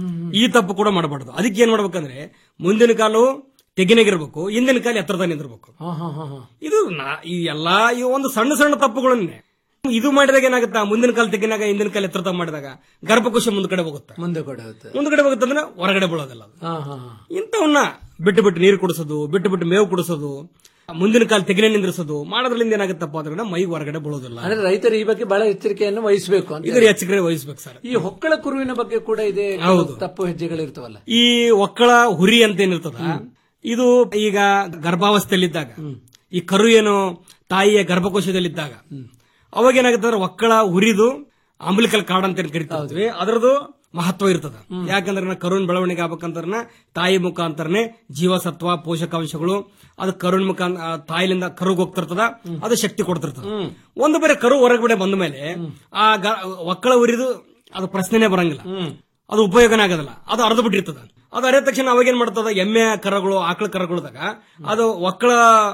ಈ ತಪ್ಪು ಕೂಡ ಮಾಡಬಾರ್ದು ಅದಕ್ಕೆ ಏನ್ ಮಾಡ್ಬೇಕಂದ್ರೆ ಮುಂದಿನ ಕಾಲು ತೆಗಿನಾಗಿರ್ಬೇಕು ಹಿಂದಿನ ಕಾಲ ಎತ್ತರದ ನಿಂದಿರ್ಬೇಕು ಹಾ ಹಾ ಹಾ ಹಾ ಇದು ನಾ- ಈ ಎಲ್ಲಾ ಈ ಒಂದು ಸಣ್ಣ ಸಣ್ಣ ತಪ್ಪುಗಳನ್ನೇ ಇದು ಮಾಡಿದಾಗ ಏನಾಗುತ್ತಾ ಮುಂದಿನ ಕಾಲ ತೆಗಿನಾಗ ಹಿಂದಿನ ಕಾಲ ಎತ್ತರದ ಮಾಡಿದಾಗ ಗರ್ಭಕೋಶ ಮುಂದ್ ಕಡೆ ಹೋಗುತ್ತೆ ಮುಂದೆ ಕೊಡುತ್ತೆ ಮುಂದ್ಗಡೆ ಹೋಗುತ್ತೆ ಅಂದ್ರೆ ಹೊರಗಡೆ ಬೀಳೋದಿಲ್ಲ ಅದು. ಹಾ ಹಾ ಹಾ ಇಂಥವನ್ನ ಬಿಟ್ಟು ಬಿಟ್ಟು ನೀರು ಕುಡಿಸೋದು ಬಿಟ್ಟು ಬಿಟ್ಟು ಮೇವು ಕುಡಿಸೋದು ಮುಂದಿನ ಕಾಲ ತೆಗಿನೆ ನಿಂದ್ರಿಸೋದು ಮಾಡೋದ್ರಿಂದ ಏನಾಗುತ್ತಪ್ಪ ಅಂದ್ರೆ ಮೈ ಹೊರಗಡೆ ಬೀಳೋದಿಲ್ಲ ಅಂದ್ರೆ ರೈತರು ಈ ಬಗ್ಗೆ ಬಹಳ ಎಚ್ಚರಿಕೆಯನ್ನು ವಹಿಸಬೇಕು ಅಂತ ಇದ್ರ ಎಚ್ಚರಿಕೆ ವಹಿಸ್ಬೇಕು ಸರ್ ಈ ಹೊಕ್ಕಳ ಕುರುವಿನ ಬಗ್ಗೆ ಕೂಡ ಇದೆ ಹೌದು. ತಪ್ಪು ಹೆಜ್ಜೆಗಳಿರ್ತವಲ್ಲ ಈ ಒಕ್ಕಳ ಹುರಿ ಅಂತ ಏನಿರ್ತದ ಇದು ಈಗ ಗರ್ಭಾವಸ್ಥೆಯಲ್ಲಿದ್ದಾಗ ಈ ಕರು ಏನು ತಾಯಿಯ ಗರ್ಭಕೋಶದಲ್ಲಿದ್ದಾಗ ಅವಾಗ ಏನಾಗುತ್ತೆ ಅಂದ್ರೆ ಒಕ್ಕಳ ಹುರಿದು ಅಂಬ್ಲಿಕಲ್ ಕಾರ್ಡ್ ಅಂತ ಏನ್ ಕರಿತೀವಿ ಅದರದ್ದು ಮಹತ್ವ ಇರ್ತದ ಯಾಕಂದ್ರೆ ನಾ ಕರುವಿನ ಬೆಳವಣಿಗೆ ಆಗ್ಬೇಕಂದ್ರೆ ತಾಯಿ ಮುಖಾಂತರನೇ ಜೀವಸತ್ವ ಪೋಷಕಾಂಶಗಳು ಅದು ಕರುವಿನ ಮುಖಾಂತರ ತಾಯಿಲಿಂದ ಕರುಗ್ ಹೋಗ್ತಿರ್ತದ ಅದು ಶಕ್ತಿ ಕೊಡ್ತಿರ್ತದ ಒಂದು ಬೇರೆ ಕರು ಹೊರಗಡೆ ಬಂದ ಮೇಲೆ ಆ ಗ- ಒಕ್ಕಳ ಉರಿದು ಅದು ಪ್ರಶ್ನೆನೇ ಬರಂಗಿಲ್ಲ ಅದು ಉಪಯೋಗನೇ ಆಗೋದಿಲ್ಲ ಅದು ಅರ್ಧ ಬಿಟ್ಟಿರ್ತದ ಅದು ಅರಿದ ತಕ್ಷಣ ಅವಾಗ ಏನ್ ಮಾಡ್ತದ ಎಮ್ಮೆ ಕರಗಳು ಆಕಳ ಕರಗಳದಾಗ ಅದು ಒಕ್ಕಳ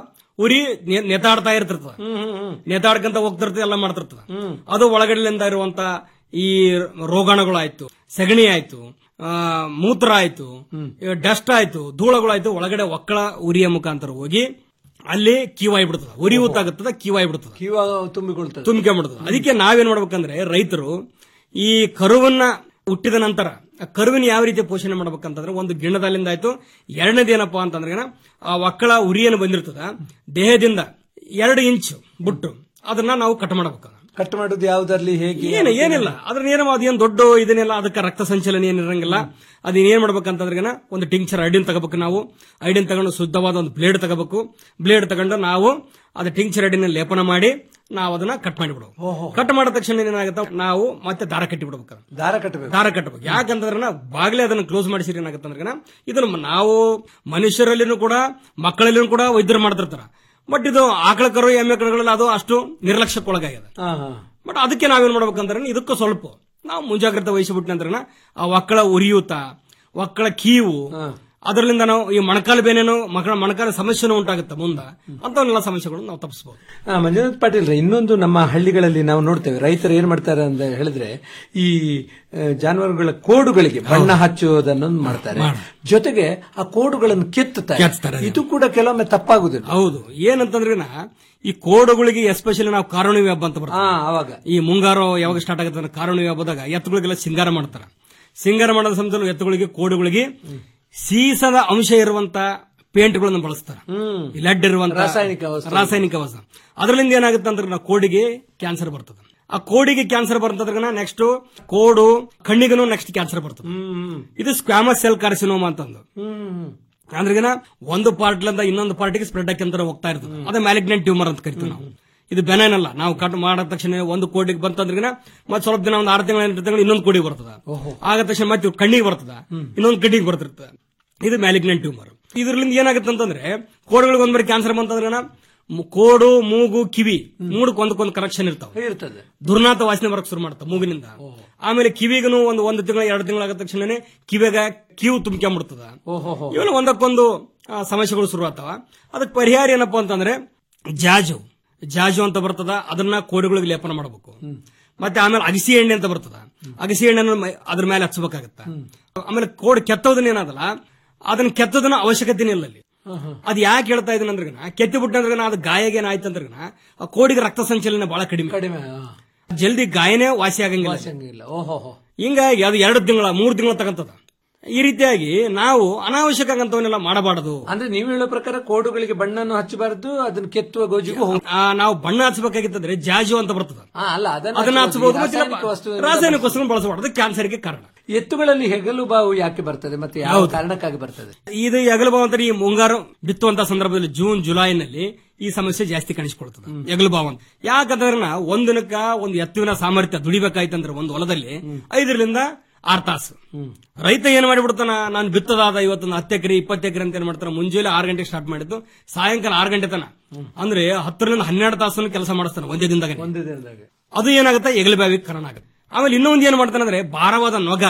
ಉರಿ ನೆ- ನೆತಾಡ್ತಾ ಇರ್ತಿರ್ತದ ನೆತಾಡ್ಕಂತ ಹೋಗ್ತಿರ್ತದ ಎಲ್ಲ ಮಾಡ್ತಿರ್ತದ ಅದು ಒಳಗಡೆಲಿಂದ ಇರುವಂತ ಈ ರೋಗಾಣುಗಳಾಯ್ತು ಸಗಣಿ ಆಯ್ತು ಆ, ಮೂತ್ರ ಆಯ್ತು ಡಸ್ಟ್ ಆಯ್ತು ಧೂಳಗಳಾಯ್ತು ಒಳಗಡೆ ಒಕ್ಕಳ ಉರಿಯ ಮುಖಾಂತರ ಹೋಗಿ ಅಲ್ಲಿ ಕೀವಾಯಿ ಬಿಡ್ತದ ಉರಿ ಊತಾಗುತ್ತದ ಕೀವಾಯಿ ಬಿಡ್ತದ ಕಿವ ತುಂಬಿಕೊಳ್ತದೆ ತುಂಬಿಕೊಂಡ್ಬಿಡ್ತದೆ ಅದಕ್ಕೆ ನಾವೇನ್ ಮಾಡ್ಬೇಕಂದ್ರೆ ರೈತರು ಈ ಕರುವನ್ನ ಹುಟ್ಟಿದ ನಂತರ ಆ ಕರುವಿನ ಯಾವ ರೀತಿ ಪೋಷಣೆ ಮಾಡ್ಬೇಕಂತಂದ್ರೆ ಒಂದು ಗಿಣ್ಣದಲ್ಲಿಂದ ಆಯ್ತು ಎರಡನೇದು ಏನಪ್ಪಾ ಅಂತಂದ್ರೆ ಆ ಒಕ್ಕಳ ಉರಿಯನ್ನು ಬಂದಿರ್ತದ ದೇಹದಿಂದ ಎರಡು ಇಂಚ್ ಬಿಟ್ಟು ಅದನ್ನ ನಾವು ಕಟ್ ಮಾಡ್ಬೇಕು ಕಟ್ ಮಾಡೋದು ಯಾವ್ದ್ರಲ್ಲಿ ಹೇಗೆ ಏನು ಏನಿಲ್ಲ ಅದ್ರ ಏನು ಅದೇನ್ ದೊಡ್ಡ ಇದನ್ನೆಲ್ಲ ಅದಕ್ಕೆ ರಕ್ತ ಸಂಚಲನ ಏನಿರಂಗಿಲ್ಲ ಅದನ್ನ ಏನ್ ಮಾಡ್ಬೇಕಂತಂದ್ರೆ ಒಂದು ಟಿಂಕ್ಚರ್ ಐಡಿನ್ ತಗೋಬೇಕು ನಾವು ಐಡಿನ್ ತಗೊಂಡು ಶುದ್ಧವಾದ ಒಂದು ಬ್ಲೇಡ್ ತಗೋಬೇಕು ಬ್ಲೇಡ್ ತಗೊಂಡು ನಾವು ಅದು ಟಿಂಕ್ಚರ್ ಐಡಿನ ಲೇಪನ ಮಾಡಿ ನಾವು ಅದನ್ನ ಕಟ್ ಮಾಡಿಬಿಡುವ ಕಟ್ ಮಾಡಿದ ತಕ್ಷಣ ಏನಾಗುತ್ತೆ ನಾವು ಮತ್ತೆ ದಾರ ಕಟ್ಟಿ ಬಿಡ್ಬೇಕು ದಾರ ಕಟ್ಟಬೇಕು ದಾರ ಕಟ್ಟಬೇಕು ಯಾಕಂತಂದ್ರೆ ಬಾಗ್ಲೇ ಅದನ್ನ ಕ್ಲೋಸ್ ಮಾಡಿಸಿರಿ ಏನಾಗುತ್ತೆ ಅಂದ್ರೆ ಇದನ್ನ ನಾವು ಮನುಷ್ಯರಲ್ಲಿನೂ ಕೂಡ ಮಕ್ಕಳಲ್ಲಿನೂ ಕೂಡ ವೈದ್ಯರು ಮಾಡ್ತಿರ್ತಾರ ಬಟ್ ಇದು ಆಕಳ ಕರು ಎಮ್ಮೆ ಕರುಗಳಲ್ಲಿ ಅದು ಅಷ್ಟು ನಿರ್ಲಕ್ಷ್ಯಕ್ಕೊಳಗಾಗಿದೆ ಹಾ ಹಾ ಬಟ್ ಅದಕ್ಕೆ ನಾವೇನ್ ಮಾಡ್ಬೇಕಂದ್ರೆ ಇದಕ್ಕೂ ಸ್ವಲ್ಪ ನಾವು ಮುಂಜಾಗ್ರತೆ ವಹಿಸಿಬಿಟ್ಟ ನಂತರ ಆ ಒಕ್ಕಳ ಉರಿಯೂತ ಒಕ್ಕಳ ಕೀವು ಅದರಿಂದ ನಾವು ಈ ಮೊಣಕಾಲು ಬೇನೇನು ಮಕ್ಕಳ ಮೊಣಕಾಲ ಸಮಸ್ಯೆನೂ ಉಂಟಾಗುತ್ತೆ ಮುಂದೆ ಅಂತವನ್ನೆಲ್ಲ ಸಮಸ್ಯೆಗಳು ನಾವು ತಪ್ಪಿಸಬಹುದು ಆ, ಮಂಜುನಾಥ್ ಪಾಟೀಲ್ ಇನ್ನೊಂದು ನಮ್ಮ ಹಳ್ಳಿಗಳಲ್ಲಿ ನಾವು ನೋಡ್ತೇವೆ ರೈತರು ಏನ್ ಮಾಡ್ತಾರೆ ಅಂತ ಹೇಳಿದ್ರೆ ಈ ಆ, ಜಾನುವಾರುಗಳ ಕೋಡುಗಳಿಗೆ ಬಣ್ಣ ಹಚ್ಚುವುದನ್ನು ಮಾಡ್ತಾರೆ ಜೊತೆಗೆ ಆ ಕೋಡುಗಳನ್ನು ಕೆತ್ತುತ್ತಾರೆ ಇದು ಕೂಡ ಕೆಲವೊಮ್ಮೆ ತಪ್ಪಾಗುದಿಲ್ಲ ಹೌದು ಏನಂತಂದ್ರೆ ಈ ಕೋಡುಗಳಿಗೆ ಎಸ್ಪೆಷಲಿ ನಾವು ಕಾರುಣಿವಿ ಹಬ್ಬ ಅಂತ ಬರ್ತದೆ ಅವಾಗ ಈ ಮುಂಗಾರು ಯಾವಾಗ ಸ್ಟಾರ್ಟ್ ಆಗುತ್ತೆ ಅಂದ್ರೆ ಕಾರುಣಿವಿ ಹಬ್ಬದಾಗ ಎತ್ತುಗಳಿಗೆಲ್ಲ ಸಿಂಗಾರ ಮಾಡ್ತಾರೆ ಸಿಂಗಾರ ಮಾಡೋದ ಸಮಯದಲ್ಲಿ ಎತ್ತುಗಳಿಗೆ ಕೋಡುಗಳಿಗೆ ಸೀಸದ ಅಂಶ ಇರುವಂತ ಪೇಂಟ್ಗಳನ್ನು ಬಳಸ್ತಾರೆ ಈ ಲೆಡ್ ಇರುವಂತ ರಾಸಾಯನಿಕ ವಸ್ತು. ರಾಸಾಯನಿಕ ವಸ್ತು ಅದರಿಂದ ಏನಾಗುತ್ತೆ ಅಂದ್ರೆ ನಾವು ಕೋಡಿಗೆ ಕ್ಯಾನ್ಸರ್ ಬರ್ತದೆ ಆ ಕೋಡಿಗೆ ಕ್ಯಾನ್ಸರ್ ಬರ್ತಂದ್ರೆ ನೆಕ್ಸ್ಟ್ ಕೋಡು ಕಣ್ಣಿಗೂ ನೆಕ್ಸ್ಟ್ ಕ್ಯಾನ್ಸರ್ ಬರ್ತದೆ ಇದು ಸ್ಕ್ವಾಮಸ್ ಸೆಲ್ ಕಾರ್ಸಿನೋಮ ಅಂತಂದು ಅಂದ್ರೆ ಒಂದು ಪಾರ್ಟ್ಲಿಂದ ಇನ್ನೊಂದು ಪಾರ್ಟಿಗೆ ಸ್ಪ್ರೆಡ್ ಆಗಿ ಹೋಗ್ತಾ ಇರ್ತದೆ ಅದೇ ಮ್ಯಾಲಿಗ್ನೆಂಟ್ ಟ್ಯೂಮರ್ ಅಂತ ಕರಿತೀವಿ ನಾವು ಇದು ಬೆನೈನ್ ಅಲ್ಲ ನಾವು ಕಟ್ ಮಾಡಿದ ತಕ್ಷಣ ಒಂದು ಕೋಡಿಗೆ ಬಂತಂದ್ರೆ ಮತ್ತೆ ಸ್ವಲ್ಪ ದಿನ ಒಂದು ಆರು ತಿಂಗಳ ಎಂಟು ತಿಂಗಳು ಇನ್ನೊಂದು ಕೋಡಿಗೆ ಬರ್ತದ ಆದ ತಕ್ಷಣ ಮತ್ತೆ ಕಣ್ಣಿಗೆ ಬರ್ತದ ಇನ್ನೊಂದು ಕಣ್ಣಿಗೆ ಬರ್ತಿರ್ತದೆ ಇದು ಮ್ಯಾಲಿಗ್ನೆಂಟ್ ಟ್ಯೂಮರ್ ಇದರಿಂದ ಏನಾಗುತ್ತೆ ಅಂತಂದ್ರೆ ಕೋಡುಗಳಿಗೆ ಒಂದ್ ಬಾರಿ ಕ್ಯಾನ್ಸರ್ ಬಂತಂದ್ರೆ ಮು- ಕೋಡು ಮೂಗು ಕಿವಿ ಮೂಡಕ್ ಒಂದಕ್ಕೊಂದು ಕರೆಕ್ಷನ್ ಇರ್ತಾವ ಇರ್ತದೆ ದುರ್ನಾತ ವಾಸನೆ ಬರಕ್ ಶುರು ಮಾಡ್ತಾವ ಮೂಗಿನಿಂದ ಆಮೇಲೆ ಕಿವಿಗೂ ಒಂದು ಒಂದು ತಿಂಗಳ ಎರಡು ತಿಂಗಳ ಆಗದ ತಕ್ಷಣನೇ ಕಿವಿಗ ಕಿವು ತುಂಬ್ಕೊಂಡ್ಬಿಡ್ತದ ಓಹೋ ಇವೆಲ್ಲ ಒಂದಕ್ಕೊಂದು ಆ, ಸಮಸ್ಯೆಗಳು ಶುರು ಆಗ್ತಾವ ಅದಕ್ಕೆ ಪರಿಹಾರ ಏನಪ್ಪಾ ಅಂತಂದ್ರೆ ಜಾಜು ಜಾಜು ಅಂತ ಬರ್ತದ ಅದನ್ನ ಕೋಡಿಗಳಿಗೆ ಲೇಪನ ಮಾಡಬೇಕು ಮತ್ತೆ ಆಮೇಲೆ ಅಗಸಿ ಎಣ್ಣೆ ಅಂತ ಬರ್ತದ ಅಗಸಿ ಎಣ್ಣೆ ಅದ್ರ ಮೇಲೆ ಹಚ್ಚಬೇಕಾಗತ್ತ ಆಮೇಲೆ ಕೋಡ್ ಕೆತ್ತೋದನ್ನ ಏನದಲ್ಲ ಅದನ್ನ ಕೆತ್ತೋದನ್ನ ಅವಶ್ಯಕತೆನೇ ಇಲ್ಲ ಅಲ್ಲಿ ಅದ್ ಯಾಕೆ ಹೇಳ್ತಾ ಇದೀನಿ ಅಂದ್ರೆ ಕೆತ್ತಿ ಬಿಟ್ಟಂದ್ರೆ ಅದು ಗಾಯಗೆ ಏನಾಯ್ತು ಅಂದ್ರೆ ಆ ಕೋಡಿಗೆ ರಕ್ತ ಸಂಚಲನ ಬಹಳ ಕಡಿಮೆ ಕಡಿಮೆ ಜಲ್ದಿ ಗಾಯನೇ ವಾಸಿ ಆಗಂಗಿಲ್ಲ ಇಲ್ಲ ಓಹೋ ಹಿಂಗಾಗಿ ಅದು ಎರಡು ತಿಂಗಳ ಮೂರು ತಿಂಗಳ ತಗಂತದ ಈ ರೀತಿಯಾಗಿ ನಾವು ಅನಾವಶ್ಯಕ ಅಂತವನ್ನೆಲ್ಲ ಮಾಡಬಾರದು ಅಂದ್ರೆ ನೀವು ಹೇಳೋ ಪ್ರಕಾರ ಕೋಡುಗಳಿಗೆ ಬಣ್ಣವನ್ನು ಹಚ್ಚಬಾರದು ಅದನ್ನ ಕೆತ್ತುವ ಗೋಜಿಗೂ ಹೋಗ್- ಆ, ನಾವು ಬಣ್ಣ ಹಚ್ಚಬೇಕಾಗಿತ್ತಂದ್ರೆ ಜಾಜು ಅಂತ ಬರ್ತದ ಆ, ಅಲ್ಲ ಅದನ್ನ ಅದನ್ನ ಹಚ್ಚಬಹುದು ರಾಸಾಯನಿಕ ವಸ್ತು ರಾಸಾಯನಿಕ ವಸ್ತುವನ್ನು ಬಳಸಬಾರದು ಕ್ಯಾನ್ಸರ್ಗೆ ಕಾರಣ ಎತ್ತುಗಳಲ್ಲಿ ಹೆಗಲು ಬಾವು ಯಾಕೆ ಬರ್ತದೆ ಮತ್ತೆ ಯಾವ ಹೌದು. ಕಾರಣಕ್ಕಾಗಿ ಬರ್ತದೆ ಇದು ಎಗಲು ಬಾವು ಅಂದ್ರೆ ಈ ಮುಂಗಾರು ಬಿತ್ತುವಂತ ಸಂದರ್ಭದಲ್ಲಿ ಜೂನ್ ಜುಲೈನಲ್ಲಿ ಈ ಸಮಸ್ಯೆ ಜಾಸ್ತಿ ಕಾಣಿಸಿಕೊಳ್ತದೆ ಎಗಲು ಬಾವು ಅಂತ ಯಾಕಂದ್ರೆ ಒಂದ್ ದಿನಕ್ಕ ಒಂದು ಎತ್ತುವಿನ ಸಾಮರ್ಥ್ಯ ದುಡಿಬೇಕಾಯ್ತಂದ್ರೆ ಒಂದು ಹೊಲದಲ್ಲಿ ಐದರಿಂದ ಆರ್ ತಾಸು ರೈತ ಏನ್ ಮಾಡಿಬಿಡ್ತಾನ ನಾನು ಬಿತ್ತದಾದ ಇವತ್ತು ಹತ್ತು ಎಕರೆ ಇಪ್ಪತ್ತು ಎಕರೆ ಅಂತ ಏನ್ ಮಾಡ್ತಾನ ಮುಂಜಾನೆ ಆರು ಗಂಟೆಗೆ ಸ್ಟಾರ್ಟ್ ಮಾಡಿದ್ದು ಸಾಯಂಕಾಲ ಆರು ಗಂಟೆ ತನ ಅಂದ್ರೆ ಹತ್ತರಿಂದ ಹನ್ನೆರಡು ತಾಸನ್ನು ಕೆಲಸ ಮಾಡಿಸ್ತಾನೆ ಒಂದೇ ದಿನದಾಗ ಒಂದೇ ದಿನದಾಗ ಅದು ಏನಾಗುತ್ತೆ ಎಗಲು ಬಾವಿಗೆ ಕಾರಣ ಆಗುತ್ತೆ ಆಮೇಲೆ ಇನ್ನೊಂದು ಏನ್ ಮಾಡ್ತಾನೆ ಅಂದ್ರೆ ಭಾರವಾದ ನೊಗ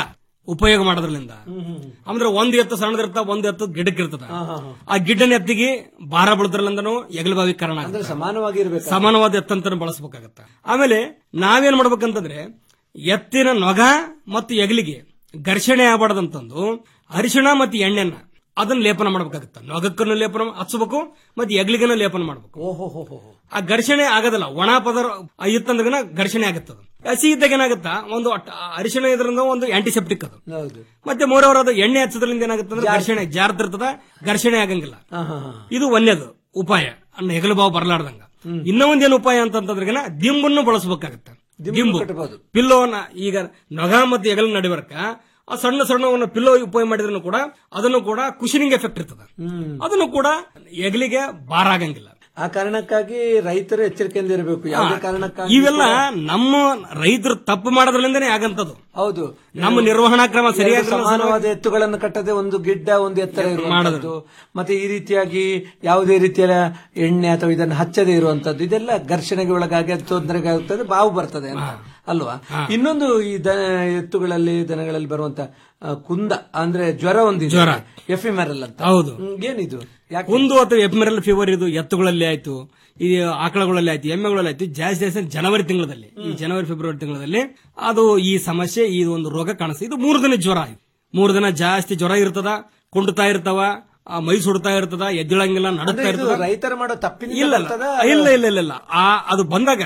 ಉಪಯೋಗ ಮಾಡೋದ್ರಲ್ಲಿಂದ ಅಂದ್ರೆ ಒಂದ್ ಎತ್ತು ಸಣ್ಣದಿರ್ತ ಒಂದ್ ಎತ್ತು ಗಿಡಕ್ಕಿರ್ತದ ಆ ಗಿಡ್ಡನ ಎತ್ತಿಗೆ ಭಾರ ಬೀಳದ್ರಲ್ಲಿಂದನೂ ಎಗಲಭಾವೀಕರಣ ಅಂದ್ರೆ ಸಮಾನವಾಗಿ ಇರ್ಬೇಕು ಸಮಾನವಾದ ಎತ್ತಂತ ಬಳಸಬೇಕಾಗತ್ತ ಆಮೇಲೆ ನಾವೇನ್ ಮಾಡ್ಬೇಕಂತಂದ್ರೆ ಎತ್ತಿನ ನೊಗ ಮತ್ತು ಎಗಲಿಗೆ ಘರ್ಷಣೆ ಆಗಬಾರ್ದಂತಂದು ಅರಿಶಿಣ ಮತ್ತು ಎಣ್ಣೆನ ಅದನ್ನ ಲೇಪನ ಮಾಡ್ಬೇಕಾಗತ್ತ ನೊಗಕ್ಕನ್ನು ಲೇಪನ ಹಚ್ಚಬೇಕು ಮತ್ತೆ ಎಗ್ಲಿಗನ ಲೇಪನ ಮಾಡ್ಬೇಕು ಓಹೋ ಹೋ ಹೋ ಆ ಘರ್ಷಣೆ ಆಗೋದಿಲ್ಲ ಒಣ ಪದರ ಇತ್ತಂದ್ರಗನ ಘರ್ಷಣೆ ಆಗತ್ತದ ಹಸಿ ಇದ್ದಾಗ ಏನಾಗುತ್ತಾ ಒಂದು ಅಟ್- ಅರಿಶಿಣ ಇದರಿಂದ ಒಂದು ಆಂಟಿಸೆಪ್ಟಿಕ್ ಅದು ಹೌದು ಮತ್ತೆ ಮೂರವರ ಅದು ಎಣ್ಣೆ ಹಚ್ಚದ್ರಿಂದ ಏನಾಗುತ್ತೆ ಅಂದ್ರೆ ಘರ್ಷಣೆ ಜಾರ್ತಿರ್ತದ ಘರ್ಷಣೆ ಆಗಂಗಿಲ್ಲ ಹಾ, ಹಾ, ಹಾ. ಇದು ಒಂದೇದು ಉಪಾಯ ಅನ್ನ ಹೆಗಲು ಬಾವು ಬರಲಾರ್ದಂಗ ಇನ್ನ ಒಂದೇನು ಉಪಾಯ ಅಂತಂತಂದ್ರಗನ ದಿಂಬನ್ನು ಬಳಸಬೇಕಾಗತ್ತೆ ದಿಂಬು ಕಟ್ಬೋದು. ಪಿಲ್ಲೋನ ಈಗ ನಗ ಮತ್ತು ಹೆಗಲ ನಡಿಬರ್ಕ ಆ ಸಣ್ಣ ಸಣ್ಣವನ್ನ ಪಿಲ್ಲೋ ಉಪಯೋಗ ಮಾಡಿದ್ರು ಕೂಡ ಅದನ್ನು ಕೂಡ ಕುಶನಿಂಗ್ ಎಫೆಕ್ಟ್ ಇರ್ತದ ಅದನ್ನು ಕೂಡ ಹೆಗಲಿಗೆ ಭಾರ ಆಗಂಗಿಲ್ಲ ಆ ಕಾರಣಕ್ಕಾಗಿ ರೈತರು ಎಚ್ಚರಿಕೆಯಿಂದ ಇರಬೇಕು ಯಾವುದೇ ಕಾರಣಕ್ಕಾಗಿ ಇವೆಲ್ಲ ನಮ್ಮ ರೈತರು ತಪ್ಪು ಮಾಡೋದ್ರಲ್ಲಿಂದನೇ ಆಗಂತದ್ದು ಹೌದು ನಮ್ಮ ನಿರ್ವಹಣಾ ಕ್ರಮ ಎರಡು ಸರಿಯಾಗಿ ಸಮಾನವಾದ ಎತ್ತುಗಳನ್ನು ಕಟ್ಟದೆ ಒಂದು ಗಿಡ್ಡ ಒಂದು ಎತ್ತರ ಇರುವಂತದ್ದು ಮತ್ತೆ ಈ ರೀತಿಯಾಗಿ ಯಾವುದೇ ರೀತಿಯ ಎಣ್ಣೆ ಅಥವಾ ಇದನ್ನು ಹಚ್ಚದೇ ಇರುವಂತದ್ದು ಇದೆಲ್ಲ ಘರ್ಷಣೆಗೆ ಒಳಗಾಗಿ ಅದು ತೊಂದರೆಗೆ ಆಗುತ್ತದೆ ಬಾವು ಬರ್ತದೆ ಅಂತ ಅಲ್ವಾ ಇನ್ನೊಂದು ಈ ದನ ಎತ್ತುಗಳಲ್ಲಿ ದನಗಳಲ್ಲಿ ಬರುವಂತ ಆ, ಕುಂದ ಅಂದ್ರೆ ಜ್ವರ ಒಂದಿದೆ ಜ್ವರ. ಎಫಿಮೆರಲ್ ಅಂತ ಹೌದು. ಹ್ಮ್, ಏನಿದು ಯಾಕೆ ಒಂದು ಅಥವಾ ಎಪ್ಮೆರಲ್ ಫೀವರ್ ಇದು ಎತ್ತುಗಳಲ್ಲಿ ಆಯ್ತು ಈ ಆಕಳಗಳಲ್ಲಿ ಆಯ್ತು ಎಮ್ಮೆಗಳಲ್ಲಿ ಆಯ್ತು ಜಾಸ್ತಿ ಜಾಸ್ತಿ ಜನವರಿ ತಿಂಗಳಲ್ಲಿ ಈ ಜನವರಿ ಫೆಬ್ರವರಿ ತಿಂಗಳಲ್ಲಿ ಅದು ಈ ಸಮಸ್ಯೆ ಈ ಒಂದು ರೋಗ ಕಾಣಿಸ್ತದೆ ಇದು ಮೂರು ದಿನ ಜ್ವರ ಇದು ಮೂರು ದಿನ ಜಾಸ್ತಿ ಜ್ವರ ಇರ್ತದ ಕುಂಡ್ತಾ ಇರ್ತಾವ ಆ ಮೈ ಸುಡ್ತಾ ಇರ್ತದ ಎದ್ದೇಳಂಗಿಲ್ಲ ನಡುತ್ತಾ ಅಂದ್ರೆ ಇದು ಇರ್ತದ ರೈತರು ಮಾಡೋ ತಪ್ಪಿನಿಂದ ಇಲ್ಲ ಬರ್ತದ? ಇಲ್ಲ ಇಲ್ಲ ಇಲ್ಲ ಇಲ್ಲ ಆ ಅದು ಬಂದಾಗ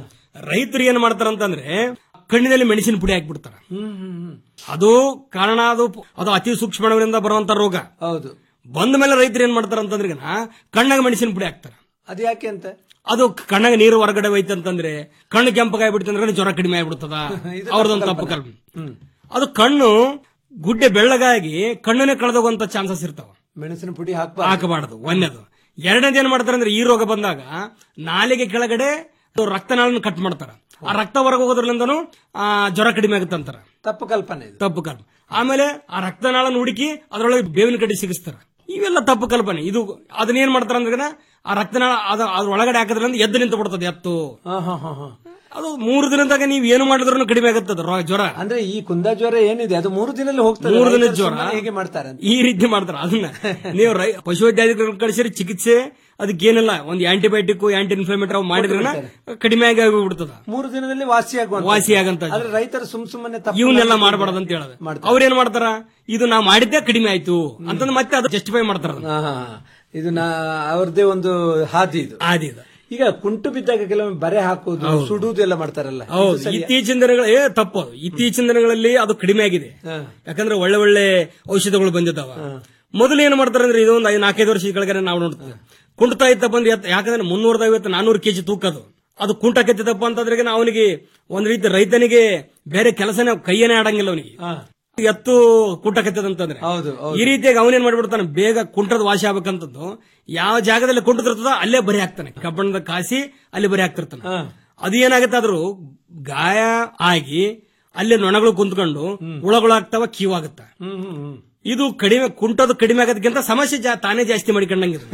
ರೈತರು ಏನ್ ಮಾಡ್ತಾರಂತಂದ್ರೆ ಕಣ್ಣಿನಲ್ಲಿ ಮೆಣಸಿನ ಪುಡಿ ಹಾಕ್ಬಿಡ್ತಾರ ಹ್ಮ್ ಹ್ಮ್ ಹ್ಮ್ ಅದು ಕಾರಣ ಅದು ಅದು ಅತಿ ಸೂಕ್ಷ್ಮದಿಂದ ಬರುವಂತ ರೋಗ ಹೌದು ಬಂದ ಮೇಲೆ ರೈತರು ಏನ್ ಮಾಡ್ತಾರ ಅಂತಂದ್ರೆ ಕಣ್ಣಾಗ ಮೆಣಸಿನ ಪುಡಿ ಹಾಕ್ತಾರ ಅದು ಯಾಕೆ ಅಂತ ಅದು ಕಣ್ಣಾಗ ನೀರು ಹೊರಗಡೆ ಹೋಯ್ತು ಅಂತಂದ್ರೆ ಕಣ್ಣು ಕೆಂಪಗಾಗ್ಬಿಡ್ತಂದ್ರೆ ಜ್ವರ ಕಡಿಮೆ ಆಗ್ಬಿಡ್ತದ ಇದು ಅವ್ರದೊಂದು ತಪ್ಪು ತಪ್ಪು ಕಲ್ಪನೆ ಅದು ಕಣ್ಣು ಗುಡ್ಡೆ ಬೆಳ್ಳಗಾಗಿ ಕಣ್ಣನ್ನೇ ಕಳೆದೋಗುವಂತ ಚಾನ್ಸಸ್ ಇರ್ತಾವ ಮೆಣಸಿನ ಪುಡಿ ಹಾಕ್ಬಾರ್ದು ಹಾಕಬಾರದು ಒಂದೇದು ಎರಡನೇದು ಏನ್ ಮಾಡ್ತಾರೆ ಅಂದ್ರೆ ಈ ರೋಗ ಬಂದಾಗ ನಾಲಿಗೆ ಕೆಳಗಡೆ ಅದು ರಕ್ತನಾಳನ್ನು ಕಟ್ ಮಾಡ್ತಾರ ಆ ರಕ್ತ ಹೊರಗೆ ಹೋಗೋದ್ರಲ್ಲಿಂದನೂ ಆ ಜ್ವರ ಕಡಿಮೆ ಆಗುತ್ತೆ ಅಂತಾರ ತಪ್ಪು ಕಲ್ಪನೆ ಇದು ತಪ್ಪು ಕಲ್ಪನೆ ಆಮೇಲೆ ಆ ರಕ್ತನಾಳನ್ನು ಹುಡುಕಿ ಅದರೊಳಗೆ ಬೇವಿನ ಕಡ್ಡಿ ಸಿಗಿಸ್ತಾರ ಇವೆಲ್ಲ ತಪ್ಪು ಕಲ್ಪನೆ ಇದು ಅದನ್ನೇನ್ ಮಾಡ್ತಾರ ಅಂದ್ರೆ ಆ ರಕ್ತನಾಳ ಅದ ಅದ್ರ ಒಳಗಡೆ ಹಾಕಿದ್ರಿಂದ ಎದ್ದು ನಿಂತು ಬಿಡ್ತದೆ ಎತ್ತು ಹಾ ಹಾ ಹಾ ಹಾ ಅದು ಮೂರು ದಿನದಾಗ ನೀವು ಏನು ಮಾಡಿದ್ರು ಕಡಿಮೆ ಆಗುತ್ತದೆ ರೋ- ಜ್ವರ ಅಂದ್ರೆ ಈ ಕುಂದ ಜ್ವರ ಏನಿದೆ ಅದು ಮೂರು ದಿನದಲ್ಲಿ ಹೋಗ್ತದೆ ಮೂರು ದಿನದ ರೈತರು ಜ್ವರ ಸುಮ್ಮನೆ ಹೇಗೆ ಮಾಡ್ತಾರೆ ಅಂತ ಈ ರೀತಿ ಮಾಡ್ತಾರ ಅದನ್ನ ನೀವು ರೈ ಪಶುವೈದ್ಯಾಧಿಕಾರಿ ಕಳಿಸಿರಿ ಚಿಕಿತ್ಸೆ ಅದಕ್ಕೇನಿಲ್ಲ ಒಂದು ಆಂಟಿಬಯೋಟಿಕ್ ಆಂಟಿ ಇನ್ಫ್ಲಮೇಟರಿ ಮಾಡಿದ್ರೆ ಕಡಿಮೆ ಆಗಿ ಹೋಗ್ಬಿಡ್ತದ ಮೂರು ದಿನದಲ್ಲಿ ವಾಸಿ ಆಗುವಂತ ವಾಸಿ ಆಗಂತ ಆದ್ರೆ ರೈತರು ಸುಮ್ ಸುಮ್ಮನೆ ತಪ್ಪು ಇವನ್ನೆಲ್ಲ ಮಾಡಬಾರ್ದು ಅಂತ ಹೇಳೋದು ಅವ್ರೇನ್ ಮಾಡ್ತಾರ ಇದು ನಾ ಮಾಡಿದ್ದೆ ಕಡಿಮೆ ಆಯ್ತು ಅಂತಂದ್ ಮತ್ತೆ ಅದು ಜಸ್ಟಿಫೈ ಮಾಡ್ತಾರ ಅದನ್ನ. ಹಾ, ಹಾ, ಹಾ. ಇದು ನಾ ಅವ್ರದ್ದೇ ಒಂದು ಹಾದಿ ಇದು ಹಾದಿ ಇದು. ಈಗ ಕುಂಟು ಬಿದ್ದಾಗ ಕೆಲವೊಮ್ಮೆ ಬರೆ ಹಾಕುವುದು ಸುಡುವುದು ಎಲ್ಲ ಮಾಡ್ತಾರಲ್ಲ ಇದು ಹೌದು ಸರಿಯಾ? ಇತ್ತೀಚಿನ ದಿನಗಳ ಏ ತಪ್ಪು ಅದು ಇತ್ತೀಚಿನ ದಿನಗಳಲ್ಲಿ ಅದು ಕಡಿಮೆ ಆಗಿದೆ ಹಾ. ಯಾಕಂದ್ರೆ ಒಳ್ಳೆ ಒಳ್ಳೆ ಔಷಧಗಳು ಬಂದಿದ್ದಾವ ಮೊದಲು ಏನು ಮಾಡ್ತಾರೆ ಅಂದ್ರೆ ಇದೊಂದು ಐದು ನಾಲ್ಕೈದು ವರ್ಷ ಕೆಳಗಡೆ ನಾವು ನೋಡ್ತೀವಿ ಕುಂಟತಾ ಇತ್ತಪ್ಪ ಅಂದ್ರೆ ಎತ್ತ- ಯಾಕಂದ್ರೆ ಮುನ್ನೂರದ ಐವತ್ತು ನಾನೂರು ಕೆಜಿ ತೂಕದು ಅದು ಕುಂಟ ಕೆತ್ತಿದಪ್ಪ ಅಂತಂದ್ರೆ ಅವನಿಗೆ ಒಂದ್ ರೀತಿ ರೈತನಿಗೆ ಬೇರೆ ಕೆಲಸನೇ ಕೈಯನೇ ಆಡಂಗಿಲ್ಲ ಅವನಿಗೆ ಎತ್ತು ಕುಂಟ ಕೆತ್ತದಂತಂದ್ರೆ ಹೌದು ಈ ರೀತಿಯಾಗಿ ಅವನೇನ್ ಮಾಡ್ಬಿಡ್ತಾನೆ ಬೇಗ ಕುಂಟದ ವಾಸಿ ಆಗ್ಬೇಕಂತದ್ದು ಯಾವ ಜಾಗದಲ್ಲಿ ಕುಂಟದಿರ್ತದ ಅಲ್ಲೇ ಬರಿ ಹಾಕ್ತಾನೆ ಕಬ್ಬಣದ ಕಾಸಿ ಅಲ್ಲಿ ಬರಿ ಹಾಕ್ತಿರ್ತಾನೆ ಅದು ಏನಾಗುತ್ತೆ ಆದ್ರೂ ಗಾಯ ಆಗಿ ಅಲ್ಲಿ ನೊಣಗಳು ಕುಂತ್ಕೊಂಡು ಹುಳಗಳಾಗ್ತಾವ ಕೀವಾಗುತ್ತ ಹ್ಮ್ ಹ್ಮ್ ಹ್ಮ್ ಇದು ಕಡಿಮೆ ಕುಂಟದು ಕಡಿಮೆ ಆಗೋದಕ್ಕಿಂತ ಸಮಸ್ಯೆ ಜಾ- ತಾನೇ ಜಾಸ್ತಿ ಮಾಡಿಕೊಂಡಂಗಿದೆ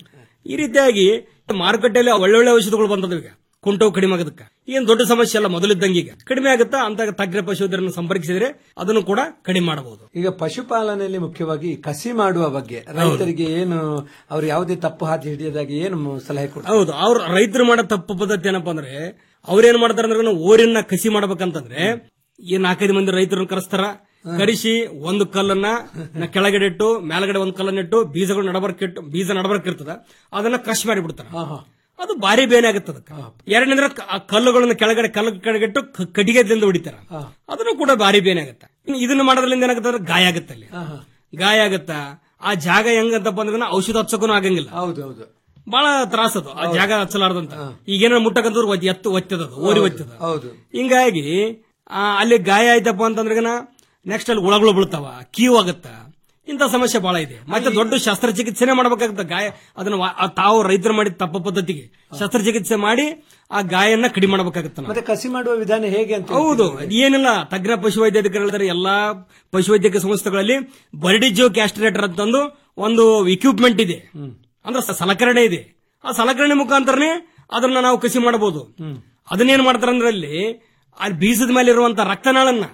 ಈ ರೀತಿಯಾಗಿ ಮಾರುಕಟ್ಟೆಯಲ್ಲಿ ಒಳ್ಳೊಳ್ಳೆ ಔಷಧಗಳು ಬಂದದ ಈಗ ಕುಂಟವು ಕಡಿಮೆ ಆಗೋದಕ್ಕೆ ಏನ್ ದೊಡ್ಡ ಸಮಸ್ಯೆ ಅಲ್ಲ ಮೊದಲಿದ್ದಂಗೆ ಈಗ ಕಡಿಮೆ ಆಗುತ್ತಾ ಅಂತ ತಗ್ರ ಪಶುವೈದ್ಯರನ್ನು ಸಂಪರ್ಕಿಸಿದ್ರೆ ಅದನ್ನು ಕೂಡ ಕಡಿಮೆ ಮಾಡಬಹುದು ಈಗ ಪಶುಪಾಲನೆಯಲ್ಲಿ ಮುಖ್ಯವಾಗಿ ಕಸಿ ಮಾಡುವ ಬಗ್ಗೆ ರೈತರಿಗೆ ಏನು ಅವ್ರು ಯಾವುದೇ ತಪ್ಪು ಹಾದಿ ಹಿಡಿಯದಾಗಿ ಏನು ಸಲಹೆ ಕೊಡ್ತಾರೆ ಹೌದು ಅವ್ರು ರೈತರು ಮಾಡೋ ತಪ್ಪು ಪದ್ಧತಿ ಏನಪ್ಪಾ ಅಂದ್ರೆ ಅವ್ರೇನ್ ಮಾಡ್ತಾರ ಅಂದ್ರೆ ಓರಿನ ಕಸಿ ಮಾಡ್ಬೇಕಂತಂದ್ರೆ ಈ ನಾಲ್ಕೈದು ಮಂದಿ ರೈತರನ್ನ ಕರೆಸ್ತಾರ ಕರೆಸಿ ಒಂದು ಕಲ್ಲನ್ನ ನ- ಕೆಳಗಡೆ ಇಟ್ಟು ಮೇಲ್ಗಡೆ ಒಂದು ಕಲ್ಲನ್ನ ಇಟ್ಟು ಬೀಜಗಳು ನಡಬರ್ಕ್ ಇಟ್ಟು ಬೀಜ ನಡಬರ್ಕ್ ಇರ್ತದ ಅದನ್ನ ಕ್ರಶ್ ಮಾಡಿ ಬಿಡ್ತಾರ ಅದು ಭಾರಿ ಬೇನೆ ಆಗುತ್ತೆ ಅದಕ್ಕೆ ಎರಡನೇದ್ರ ಆ ಕಲ್ಲುಗಳನ್ನ ಕೆಳಗಡೆ ಕಲ್ಲು ಕೆಳಗಿಟ್ಟು ಕ- ಕಟ್ಟಿಗೆದಿಂದ ಹೊಡಿತಾರ ಅದನ್ನು ಕೂಡ ಭಾರಿ ಬೇನೆ ಆಗುತ್ತೆ ಇನ್ನು ಇದನ್ನ ಮಾಡೋದ್ರಿಂದ ಏನಾಗುತ್ತೆ ಅಂದ್ರೆ ಗಾಯ ಆಗುತ್ತೆ ಅಲ್ಲಿ ಗಾಯ ಆಗುತ್ತ ಆ ಜಾಗ ಹೆಂಗಂತಪ್ಪ ಅಂದ್ರೆ ಔಷಧ ಹಚ್ಚೋಕೂ ಆಗಂಗಿಲ್ಲ ಹೌದು ಹೌದು ಬಹಳ ತ್ರಾಸ ಅದು ಆ ಜಾಗ ಹಚ್ಚಲಾರ್ದಂತ ಈಗೇನೋ ಮುಟ್ಟಕಂತವ್ರು ಒತ್ತಿ- ಎತ್ತು ಒತ್ತದ ಓರಿ ಒತ್ತದ ಹೌದು ಹಿಂಗಾಗಿ ಆ, ಅಲ್ಲಿ ಗಾಯ ಆಯ್ತಪ್ಪ ಅಂತಂದ್ರೆ ನೆಕ್ಸ್ಟ್ ಅಲ್ಲಿ ಹುಳಗಳು ಬೀಳ್ತಾವ ಕೀವು ಆಗತ್ತ ಇಂಥ ಸಮಸ್ಯೆ ಬಹಳ ಇದೆ ಮತ್ತೆ ದೊಡ್ಡ ಶಸ್ತ್ರಚಿಕಿತ್ಸೆನೆ ಮಾಡ್ಬೇಕಾಗತ್ತ ಗಾಯ ಅದನ್ನ ವಾ- ಆ ತಾವು ರೈತರು ಮಾಡಿದ ತಪ್ಪ ಪದ್ಧತಿಗೆ ಶಸ್ತ್ರಚಿಕಿತ್ಸೆ ಮಾಡಿ ಆ ಗಾಯನ್ನ ಕಡಿಮೆ ಮಾಡ್ಬೇಕಾಗತ್ತ ನಾವು. ಮತ್ತೆ ಕಸಿ ಮಾಡುವ ವಿಧಾನ ಹೇಗೆ ಅಂತ ಹೌದು ಏನಿಲ್ಲ ತಜ್ಞ ಪಶುವೈದ್ಯಾಧಿಕಾರಿ ಹೇಳ್ತಾರೆ ಎಲ್ಲಾ ಪಶುವೈದ್ಯಕೀಯ ಸಂಸ್ಥೆಗಳಲ್ಲಿ ಬರ್ಡಿಜೋ ಕ್ಯಾಸ್ಟ್ರೇಟರ್ ಅಂತಂದು ಒಂದು ಇಕ್ವಿಪ್ಮೆಂಟ್ ಇದೆ ಅಂದ್ರೆ ಸ- ಸಲಕರಣೆ ಇದೆ ಆ ಸಲಕರಣೆ ಮುಖಾಂತರನೇ ಅದನ್ನ ನಾವು ಕಸಿ ಮಾಡಬಹುದು ಅದನ್ನೇನ್ ಮಾಡ್ತಾರೆ ಅಂದ್ರೆ ಅಲ್ಲಿ ಆ ಬೀಜದ ಮೇಲೆ ಇರುವಂತ ರಕ್ತನಾಳನ್ನ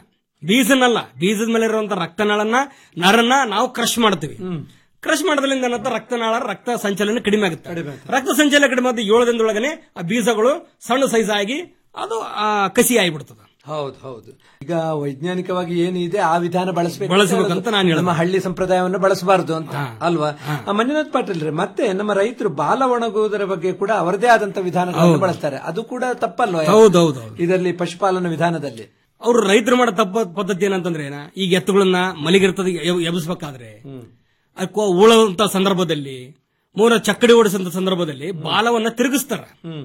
ಬೀಜನಲ್ಲ ಬೀಜದ ಮೇಲೆ ಇರುವಂತ ರಕ್ತನಾಳನ್ನ ನರನ್ನ ನಾವು ಕ್ರಶ್ ಮಾಡ್ತೀವಿ ಕ್ರಶ್ ಮಾಡೋದ್ರಿಂದ ಏನಂತ ರಕ್ತನಾಳ ರಕ್ತ ಸಂಚಲನ ಕಡಿಮೆ ಆಗುತ್ತೆ ರಕ್ತ ಸಂಚಲನ ಕಡಿಮೆ ಆದ ಏಳು ದಿನದೊಳಗನೆ ಆ ಬೀಜಗಳು ಸಣ್ಣ ಸೈಜ್ ಆಗಿ ಅದು ಆ, ಕಸಿ ಆಗಿಬಿಡ್ತದೆ ಹೌದು ಹೌದು ಈಗ ವೈಜ್ಞಾನಿಕವಾಗಿ ಏನಿದೆ ಆ ವಿಧಾನ ಬಳಸಬೇಕು ಬಳಸ್ಬೇಕಂತ ನಾನು ಹೇಳಿದೆ. ನಮ್ಮ ಹಳ್ಳಿ ಸಂಪ್ರದಾಯವನ್ನು ಬಳಸಬಾರದು ಅಂತ ಅಲ್ವಾ ಆ, ಮಂಜುನಾಥ್ ಪಾಟೀಲ್ ರೇ, ಮತ್ತೆ ನಮ್ಮ ರೈತರು ಬಾಲ ಒಣಗುವುದರ ಬಗ್ಗೆ ಕೂಡ ಅವರದೇ ಆದಂತ ವಿಧಾನಗಳನ್ನು ಹೌದು. ಬಳಸ್ತಾರೆ ಅದು ಕೂಡ ತಪ್ಪಲ್ವಾ ಹೌದು, ಹೌದು, ಹೌದು. ಇದರಲ್ಲಿ ಪಶುಪಾಲನಾ ವಿಧಾನದಲ್ಲಿ ಅವ್ರು ರೈತರು ಮಾಡೋ ತಪ್ಪ ಪದ್ಧತಿ ಏನಂತಂದ್ರೆ ಏನ ಈಗ ಎತ್ತುಗಳನ್ನ ಮಲಗಿರ್ತದ ಎಬ್ಬಿಸ್ಬೇಕಾದ್ರೆ ಅದಕ್ಕೋ ಉಳುವಂತ ಸಂದರ್ಭದಲ್ಲಿ ಮೂರ ಚಕ್ಕಡಿ ಓಡಿಸಂತ ಸಂದರ್ಭದಲ್ಲಿ ಬಾಲವನ್ನ ತಿರುಗಿಸ್ತಾರ